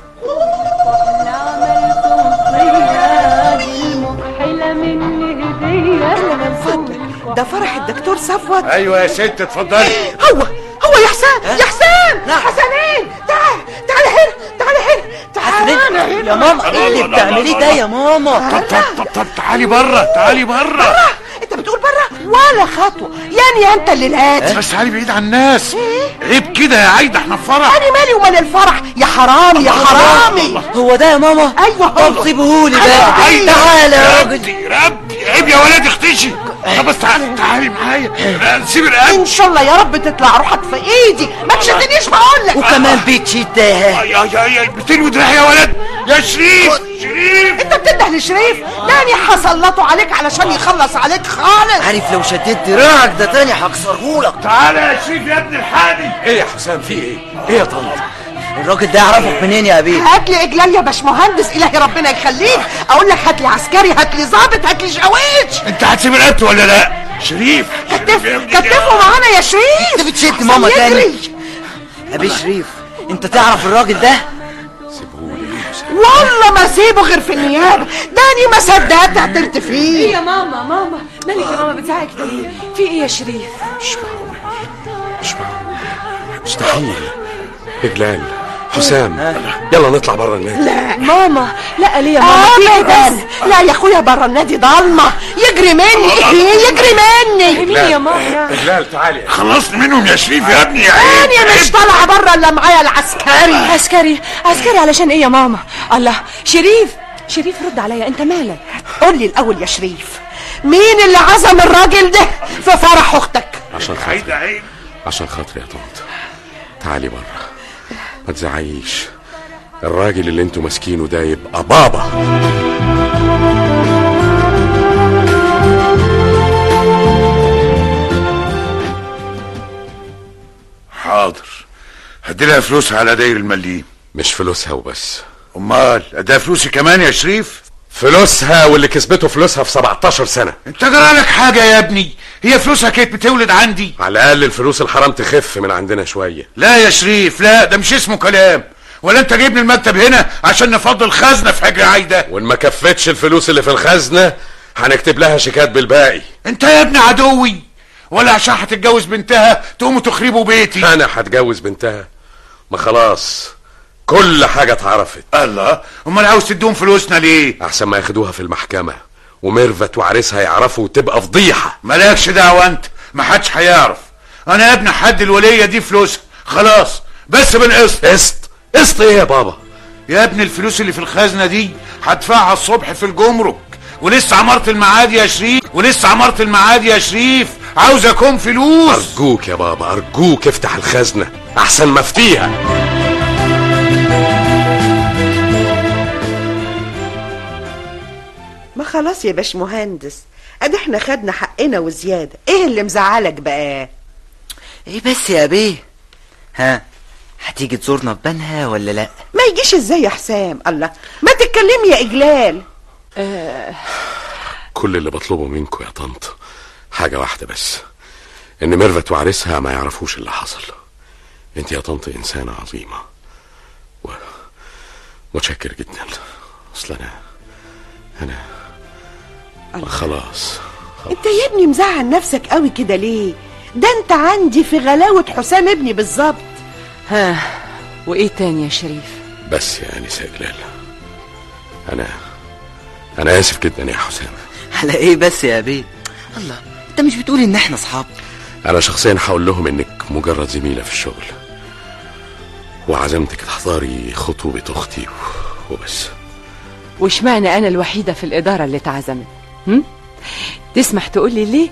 المكحلة من هدية من فضلك ده فرح الدكتور صفوت ايوه يا ست اتفضلي هو هو يا حسام يا حسام حسنين تعال تعال هنا تعال هنا تعال هنا يا ماما ايه اللي بتعمليه ده يا ماما طب طب طب طب تعالي بره تعالي بره انت بتقول بره ولا خطوه يعني انت اللي الهادي بس تعالي بعيد عن الناس عيب كده يا عايده احنا في فرح انا مالي ومال الفرح يا حرامي يا حرامي هو ده يا ماما ايوه هو طب سيبهولي بقى عايدة. تعالى يا راجل ربدي ربدي عيب يا ولاد اختشي طب بس تعالي تعالي معايا سيب الرقبه ان شاء الله يا رب تطلع روحك في ايدي ما تشدنيش بقول لك وكمان بتشدها يا يا يا بتلوي دراعي يا ولد يا شريف شريف انت بتنده لشريف داني هسلطه عليك علشان يخلص عليك خالص عارف لو شديت دراعك ده تاني هكسرهولك تعالى يا شريف يا ابن الحادي ايه يا حسام في ايه ايه يا طنط الراجل ده يعرفك منين يا بيه هات لي اجلال يا باشمهندس الهي ربنا يخليك اقول لك هات لي عسكري هات لي ظابط هات لي شاويش انت هتسيب القتل ولا لا شريف كتف شريف يا ابني. كتفوا معانا يا شريف انت بتشد أحسن ماما يجري. تاني يا بيه شريف انت تعرف الراجل ده سيبهولي يا حسام والله ما سيبه غير في النيابه داني ما صدقت اعترت ايه فيه يا ماما ماما مالك يا ماما بتزعق كده ليه في ايه يا شريف مش معقول مش معقول مستحيل اجلال حسام يلا نطلع بره النادي ماما لا ليه يا ماما في ايه ابدا بس لا يا اخويا بره النادي ضلمه يجري مني يجري مني مين يا ماما اجلال تعالي خلصت منهم يا شريف يا ابني يا عيب انا مش طالعه بره الا معايا العسكري عسكري عسكري علشان ايه يا ماما الله شريف شريف رد عليا انت مالك قول لي الاول يا شريف مين اللي عزم الراجل ده في فرح اختك عشان عيب خاطري عيب عشان خاطري يا طنط تعالي بره ما تزعيش الراجل اللي انتوا ماسكينه ده يبقى بابا حاضر هديلها فلوسها على داير المليم مش فلوسها وبس امال اديها فلوسي كمان يا شريف فلوسها واللي كسبته فلوسها في 17 سنة انت جرالك حاجه يا ابني هي فلوسها كانت بتولد عندي على الأقل الفلوس الحرام تخف من عندنا شوية لا يا شريف لا ده مش اسمه كلام ولا انت جايبني المكتب هنا عشان نفضل خزنه في حجر عايده وإن ما كفتش الفلوس اللي في الخزنة هنكتب لها شيكات بالباقي انت يا ابني عدوي ولا عشان هتتجوز بنتها تقوموا تخربوا بيتي أنا هتجوز بنتها ما خلاص كل حاجة اتعرفت الله امال عاوز تديهم فلوسنا ليه أحسن ما ياخدوها في المحكمة وميرفت وعريسها يعرفوا وتبقى فضيحة مالكش دعوه انت ما حدش هيعرف انا يا ابني حد الوليه دي فلوسها خلاص بس بالقسط قسط قسط ايه يا بابا يا ابني الفلوس اللي في الخزنه دي هدفعها الصبح في الجمرك ولسه عمارة المعاد يا شريف ولسه عمارة المعاد يا شريف عاوز اكون فلوس أرجوك يا بابا أرجوك افتح الخزنة أحسن ما افتيها ما خلاص يا باش مهندس ادي احنا خدنا حقنا وزياده ايه اللي مزعلك بقى ايه بس يا بيه ها هتيجي تزورنا في بنها ولا لا ما يجيش ازاي يا حسام الله ما تتكلمي يا اجلال كل اللي بطلبه منكم يا طنط حاجة واحدة بس إن ميرفت وعريسها ما يعرفوش اللي حصل أنت يا طنط إنسانة عظيمة و متشكر جدا أصل أنا أنا خلاص انت يا ابني مزعل نفسك قوي كده ليه ده انت عندي في غلاوة حسام ابني بالظبط ها وايه تاني يا شريف بس يا انسه اجلال انا انا اسف جدا يا حسام على ايه بس يا بيه الله انت مش بتقول ان احنا اصحاب انا شخصيا هقول لهم انك مجرد زميله في الشغل وعزمتك تحضري خطوبه اختي و- وبس واشمعنى انا الوحيده في الاداره اللي اتعزمت هم؟ تسمح تقول لي ليه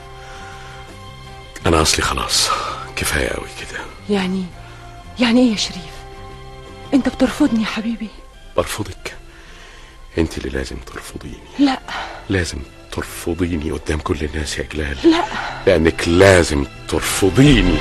انا اصلي خلاص كفايه قوي كده يعني يعني ايه يا شريف انت بترفضني يا حبيبي برفضك انت اللي لازم ترفضيني لا لازم ترفضيني قدام كل الناس يا جلال لا لانك لازم ترفضيني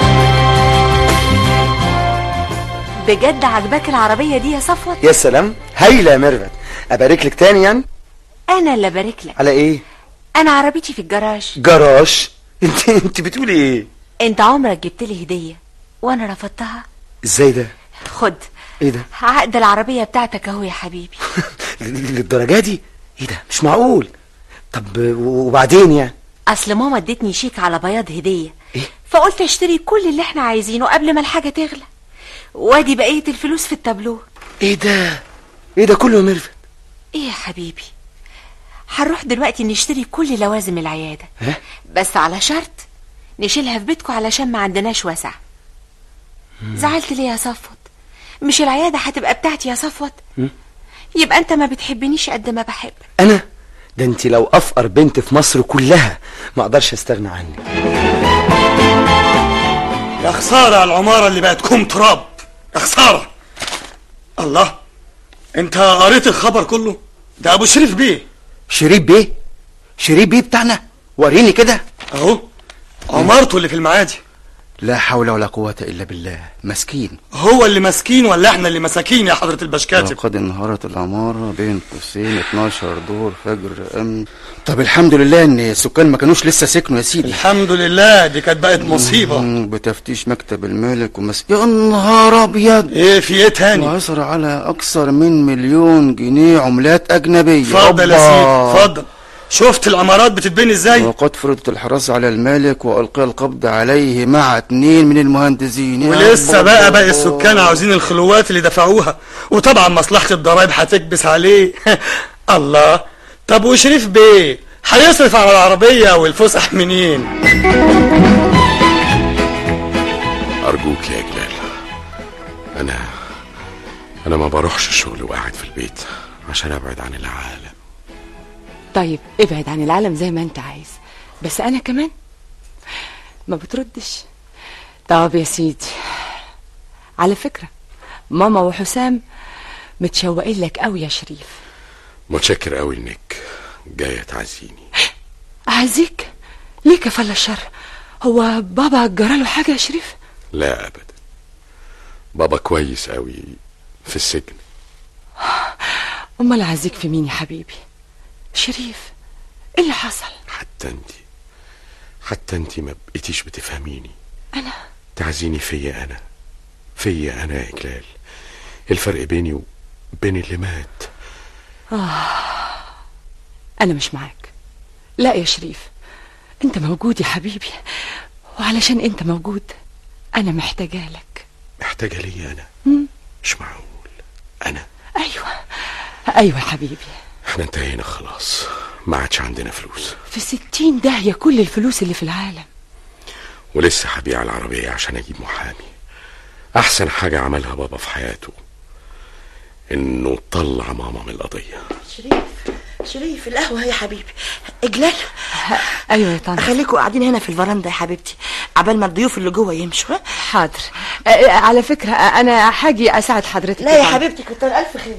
بجد عجباك العربية دي يا صفوت يا سلام هايله يا ميرفت ابارك لك تاني يعني انا اللي بارك لك على ايه انا عربيتي في الجراج جراج انت انت بتقولي ايه انت عمرك جبت لي هدية وانا رفضتها ازاي ده خد ايه ده عقد العربية بتاعتك اهو يا حبيبي للدرجه دي ايه ده مش معقول طب وبعدين يعني اصل ماما ادتني شيك على بياض هدية فقلت اشتري كل اللي احنا عايزينه قبل ما الحاجة تغلى وادي بقية الفلوس في التابلو ايه ده ايه ده كله يا ميرفت ايه يا حبيبي هنروح دلوقتي نشتري كل لوازم العيادة ها؟ بس على شرط نشيلها في بيتكم علشان ما عندناش وسع زعلت ليه يا صفوت مش العيادة هتبقى بتاعتي يا صفوت مم. يبقى انت ما بتحبنيش قد ما بحبك انا ده انت لو افقر بنت في مصر كلها ما اقدرش استغنى عنك يا خسارة على العمارة اللي بقت كوم تراب يا خسارة الله انت قريت الخبر كله ده ابو شريف بيه شريف بيه شريف بيه بتاعنا وريني كده اهو عمارته اللي في المعادي لا حول ولا قوة إلا بالله مسكين هو اللي مسكين ولا احنا اللي مساكين يا حضرة البشكاتب وقد انهارت العمارة بين قوسين 12 دور فجر أم طب الحمد لله إن السكان ما كانوش لسه سكنوا يا سيدي الحمد لله دي كانت بقت مصيبة مم، بتفتيش مكتب الملك ومس يا نهار أبيض ايه في ايه تاني وعثر على أكثر من مليون جنيه عملات أجنبية اتفضل يا أوبا. سيدي اتفضل شفت العمارات بتتبني ازاي وقد فرضت الحراسة على المالك وألقي القبض عليه مع اتنين من المهندسين يا ولسه بابا. بقى باقي السكان عاوزين الخلوات اللي دفعوها وطبعا مصلحة الضرايب هتكبس عليه الله طب وشريف بيه هيصرف على العربية والفسح منين أرجوك يا جلال أنا أنا ما بروحش الشغل وقاعد في البيت عشان أبعد عن العالم طيب ابعد عن العالم زي ما انت عايز بس انا كمان ما بتردش طب يا سيدي على فكرة ماما وحسام متشوقين لك قوي يا شريف متشكر قوي إنك جاية تعزيني اعزيك ليه كفل الشر هو بابا جراله حاجة يا شريف لا أبدا بابا كويس قوي في السجن امال اعزيك في مين يا حبيبي شريف ايه اللي حصل حتى انت حتى انت ما بقيتيش بتفهميني انا تعزيني فيا أنا فيا أنا يا جلال الفرق بيني وبين اللي مات آه. انا مش معاك لا يا شريف انت موجود يا حبيبي وعلشان انت موجود انا محتاجه لك محتاجة ليا أنا مم. مش معقول أنا ايوه ايوه يا حبيبي احنا انتهينا خلاص ما عادش عندنا فلوس في ستين داهية كل الفلوس اللي في العالم ولسه هبيع العربية عشان أجيب محامي أحسن حاجة عملها بابا في حياته إنه طلع ماما من القضية شريف شريف القهوة يا حبيبي إجلال ايوه يا طنط خليكوا قاعدين هنا في الفرندا يا حبيبتي عبال ما الضيوف اللي جوه يمشوا ها؟ حاضر آه، آه، على فكرة آه، أنا حاجي أساعد حضرتك لا يا طنط. حبيبتي كتر ألف خير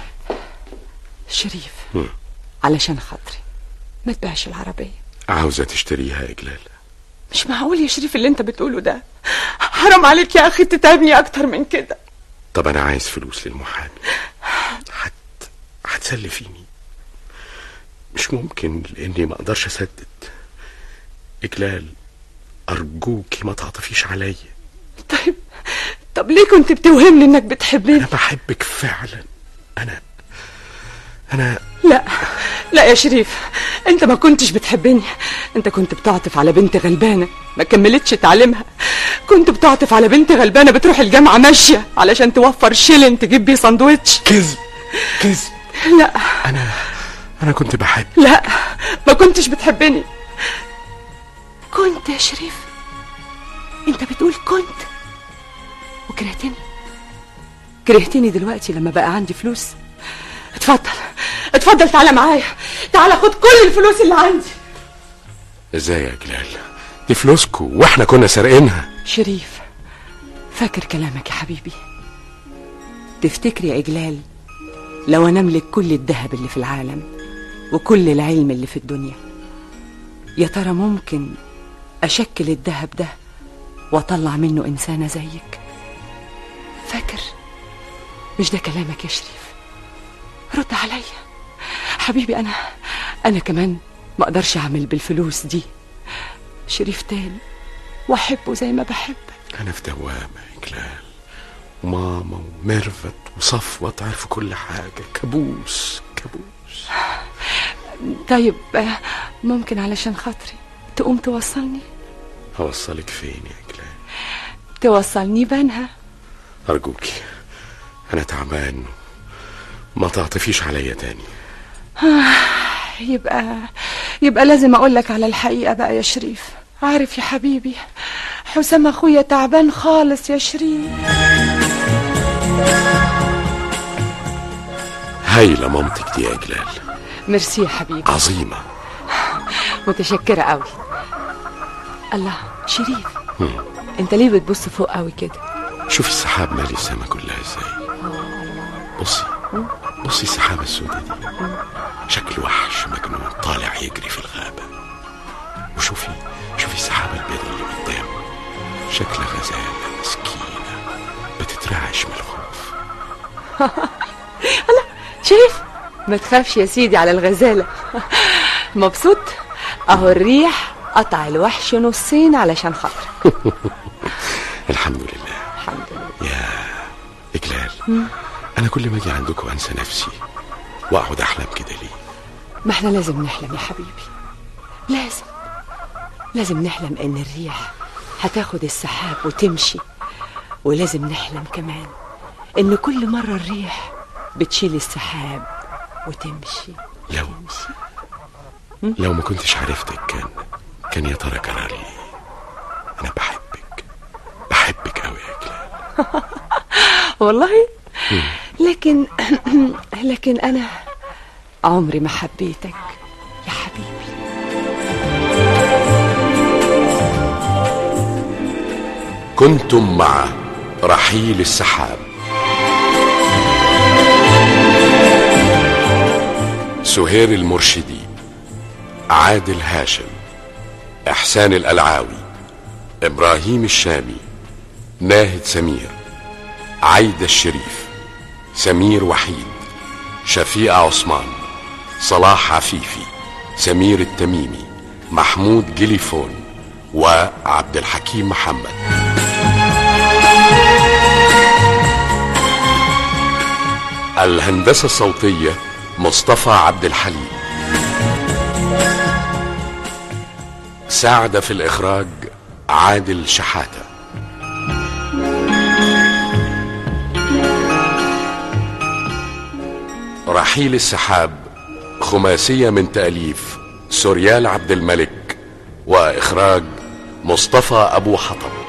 شريف مم. علشان خاطري ما تبيعش العربية عاوزة تشتريها يا إجلال مش معقول يا شريف اللي انت بتقوله ده حرام عليك يا أخي تتعبني أكتر من كده طب أنا عايز فلوس للمحامي هت... هتسلفيني مش ممكن لأني ما أقدرش أسدد إجلال أرجوكي ما تعطفيش عليا طيب طب ليه كنت بتوهمني إنك بتحبني أنا بحبك فعلا أنا أنا لا لا يا شريف انت ما كنتش بتحبني انت كنت بتعطف على بنت غلبانه ما كملتش تعليمها كنت بتعطف على بنت غلبانه بتروح الجامعه ماشيه علشان توفر شيلن تجيب بيه ساندوتش كذب كذب لا انا انا كنت بحب لا ما كنتش بتحبني كنت يا شريف انت بتقول كنت وكرهتني كرهتني دلوقتي لما بقى عندي فلوس اتفضل اتفضل تعالى معايا تعالى خد كل الفلوس اللي عندي ازاي يا جلال دي فلوسكو واحنا كنا سارقينها شريف فاكر كلامك يا حبيبي تفتكري يا إجلال لو أنا أملك كل الذهب اللي في العالم وكل العلم اللي في الدنيا يا ترى ممكن أشكل الذهب ده وأطلع منه إنسانة زيك فاكر مش ده كلامك يا شريف رد عليا حبيبي أنا أنا كمان ما أقدرش أعمل بالفلوس دي شريف تاني وأحبه زي ما بحبك انا في دوامه يا جلال وماما وميرفت وصفوت عارفوا كل حاجه كابوس كابوس طيب آه، ممكن علشان خاطري تقوم توصلني هوصلك فين يا جلال توصلني بنها ارجوكي انا تعبان ما تعطفيش عليا تاني آه، يبقى يبقى لازم اقول لك على الحقيقه بقى يا شريف عارف يا حبيبي حسام اخويا تعبان خالص يا شريف هايله مامتك دي يا جلال ميرسي يا حبيبي عظيمه متشكره قوي الله شريف هم. انت ليه بتبص فوق قوي كده شوفي السحاب مالي السما كلها ازاي بصي بصي السحابة السوداء دي شكل وحش مجنون طالع يجري في الغابة وشوفي شوفي السحابة البيضاء اللي قدام شكل غزالة مسكينة بتترعش من الخوف الله شريف ما تخافش يا سيدي على الغزالة مبسوط اهو الريح قطع الوحش نصين علشان خاطرك الحمد لله الحمد لله يا إجلال أنا كل ما أجي عندكم أنسى نفسي وأقعد أحلم كده ليه ما احنا لازم نحلم يا حبيبي لازم لازم نحلم ان الريح هتاخد السحاب وتمشي ولازم نحلم كمان ان كل مرة الريح بتشيل السحاب وتمشي لو لو ما كنتش عرفتك كان كان يا ترى قراري إيه؟ أنا بحبك بحبك أوي يا إجلال والله لكن لكن انا عمري ما حبيتك يا حبيبي كنتم مع رحيل السحاب سهير المرشدي عادل هاشم احسان الالعاوي ابراهيم الشامي ناهد سمير عايدة الشريف سمير وحيد شفيقة عثمان صلاح عفيفي سمير التميمي محمود جليفون وعبد الحكيم محمد الهندسة الصوتية مصطفى عبد الحليم ساعد في الإخراج عادل شحاتة رحيل السحاب خماسية من تأليف سوريال عبد الملك وإخراج مصطفى أبو حطب